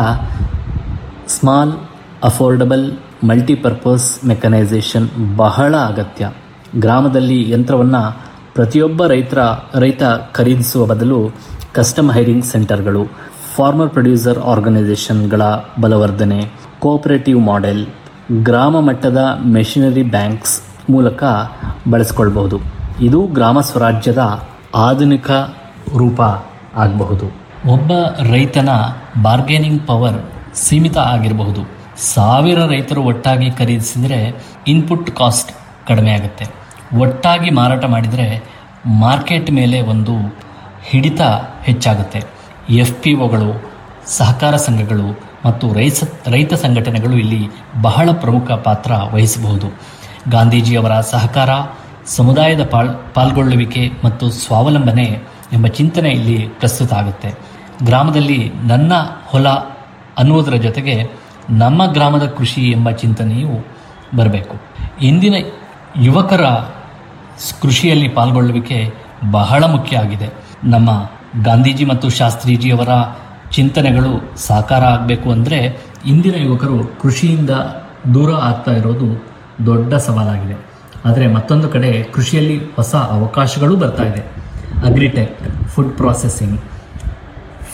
ಸ್ಮಾಲ್ ಅಫೋರ್ಡಬಲ್ ಮಲ್ಟಿಪರ್ಪಸ್ ಮೆಕನೈಸೇಷನ್ ಬಹಳ ಅಗತ್ಯ ಗ್ರಾಮದಲ್ಲಿ ಯಂತ್ರವನ್ನು ಪ್ರತಿಯೊಬ್ಬ ರೈತರ ರೈತ ಖರೀದಿಸುವ ಬದಲು ಕಸ್ಟಮ್ ಹೈರಿಂಗ್ ಸೆಂಟರ್ಗಳು ಫಾರ್ಮರ್ ಪ್ರೊಡ್ಯೂಸರ್ ಆರ್ಗನೈಸೇಷನ್ಗಳ ಬಲವರ್ಧನೆ ಕೋಆಪರೇಟಿವ್ ಮಾಡೆಲ್ ಗ್ರಾಮ ಮಟ್ಟದ ಮೆಷಿನರಿ ಬ್ಯಾಂಕ್ಸ್ ಮೂಲಕ ಬಳಸ್ಕೊಳ್ಬಹುದು ಇದು ಗ್ರಾಮ ಸ್ವರಾಜ್ಯದ ಆಧುನಿಕ ರೂಪ ಆಗಬಹುದು ಒಬ್ಬ ರೈತನ ಬಾರ್ಗೇನಿಂಗ್ ಪವರ್ ಸೀಮಿತ ಆಗಿರಬಹುದು ಸಾವಿರ ರೈತರು ಒಟ್ಟಾಗಿ ಖರೀದಿಸಿದರೆ ಇನ್ಪುಟ್ ಕಾಸ್ಟ್ ಕಡಿಮೆ ಆಗುತ್ತೆ ಒಟ್ಟಾಗಿ ಮಾರಾಟ ಮಾಡಿದರೆ ಮಾರ್ಕೆಟ್ ಮೇಲೆ ಒಂದು ಹಿಡಿತ ಹೆಚ್ಚಾಗುತ್ತೆ ಎಫ್ ಪಿ ಒಗಳು ಸಹಕಾರ ಸಂಘಗಳು ಮತ್ತು ರೈತ ರೈತ ಸಂಘಟನೆಗಳು ಇಲ್ಲಿ ಬಹಳ ಪ್ರಮುಖ ಪಾತ್ರ ವಹಿಸಬಹುದು ಗಾಂಧೀಜಿಯವರ ಸಹಕಾರ ಸಮುದಾಯದ ಪಾಲ್ ಪಾಲ್ಗೊಳ್ಳುವಿಕೆ ಮತ್ತು ಸ್ವಾವಲಂಬನೆ ಎಂಬ ಚಿಂತನೆ ಇಲ್ಲಿ ಪ್ರಸ್ತುತ ಆಗುತ್ತೆ ಗ್ರಾಮದಲ್ಲಿ ನನ್ನ ಹೊಲ ಅನ್ನುವುದರ ಜೊತೆಗೆ ನಮ್ಮ ಗ್ರಾಮದ ಕೃಷಿ ಎಂಬ ಚಿಂತನೆಯು ಬರಬೇಕು ಇಂದಿನ ಯುವಕರ ಸ್- ಕೃಷಿಯಲ್ಲಿ ಪಾಲ್ಗೊಳ್ಳುವಿಕೆ ಬಹಳ ಮುಖ್ಯ ಆಗಿದೆ ನಮ್ಮ ಗಾಂಧೀಜಿ ಮತ್ತು ಶಾಸ್ತ್ರೀಜಿಯವರ ಚಿಂತನೆಗಳು ಸಾಕಾರ ಆಗಬೇಕು ಅಂದರೆ ಇಂದಿನ ಯುವಕರು ಕೃಷಿಯಿಂದ ದೂರ ಆಗ್ತಾ ಇರೋದು ದೊಡ್ಡ ಸವಾಲಾಗಿದೆ ಆದರೆ ಮತ್ತೊಂದು ಕಡೆ ಕೃಷಿಯಲ್ಲಿ ಹೊಸ ಅವಕಾಶಗಳು ಬರ್ತಾ ಇದೆ ಅಗ್ರಿಟೆಕ್ ಫುಡ್ ಪ್ರಾಸೆಸಿಂಗ್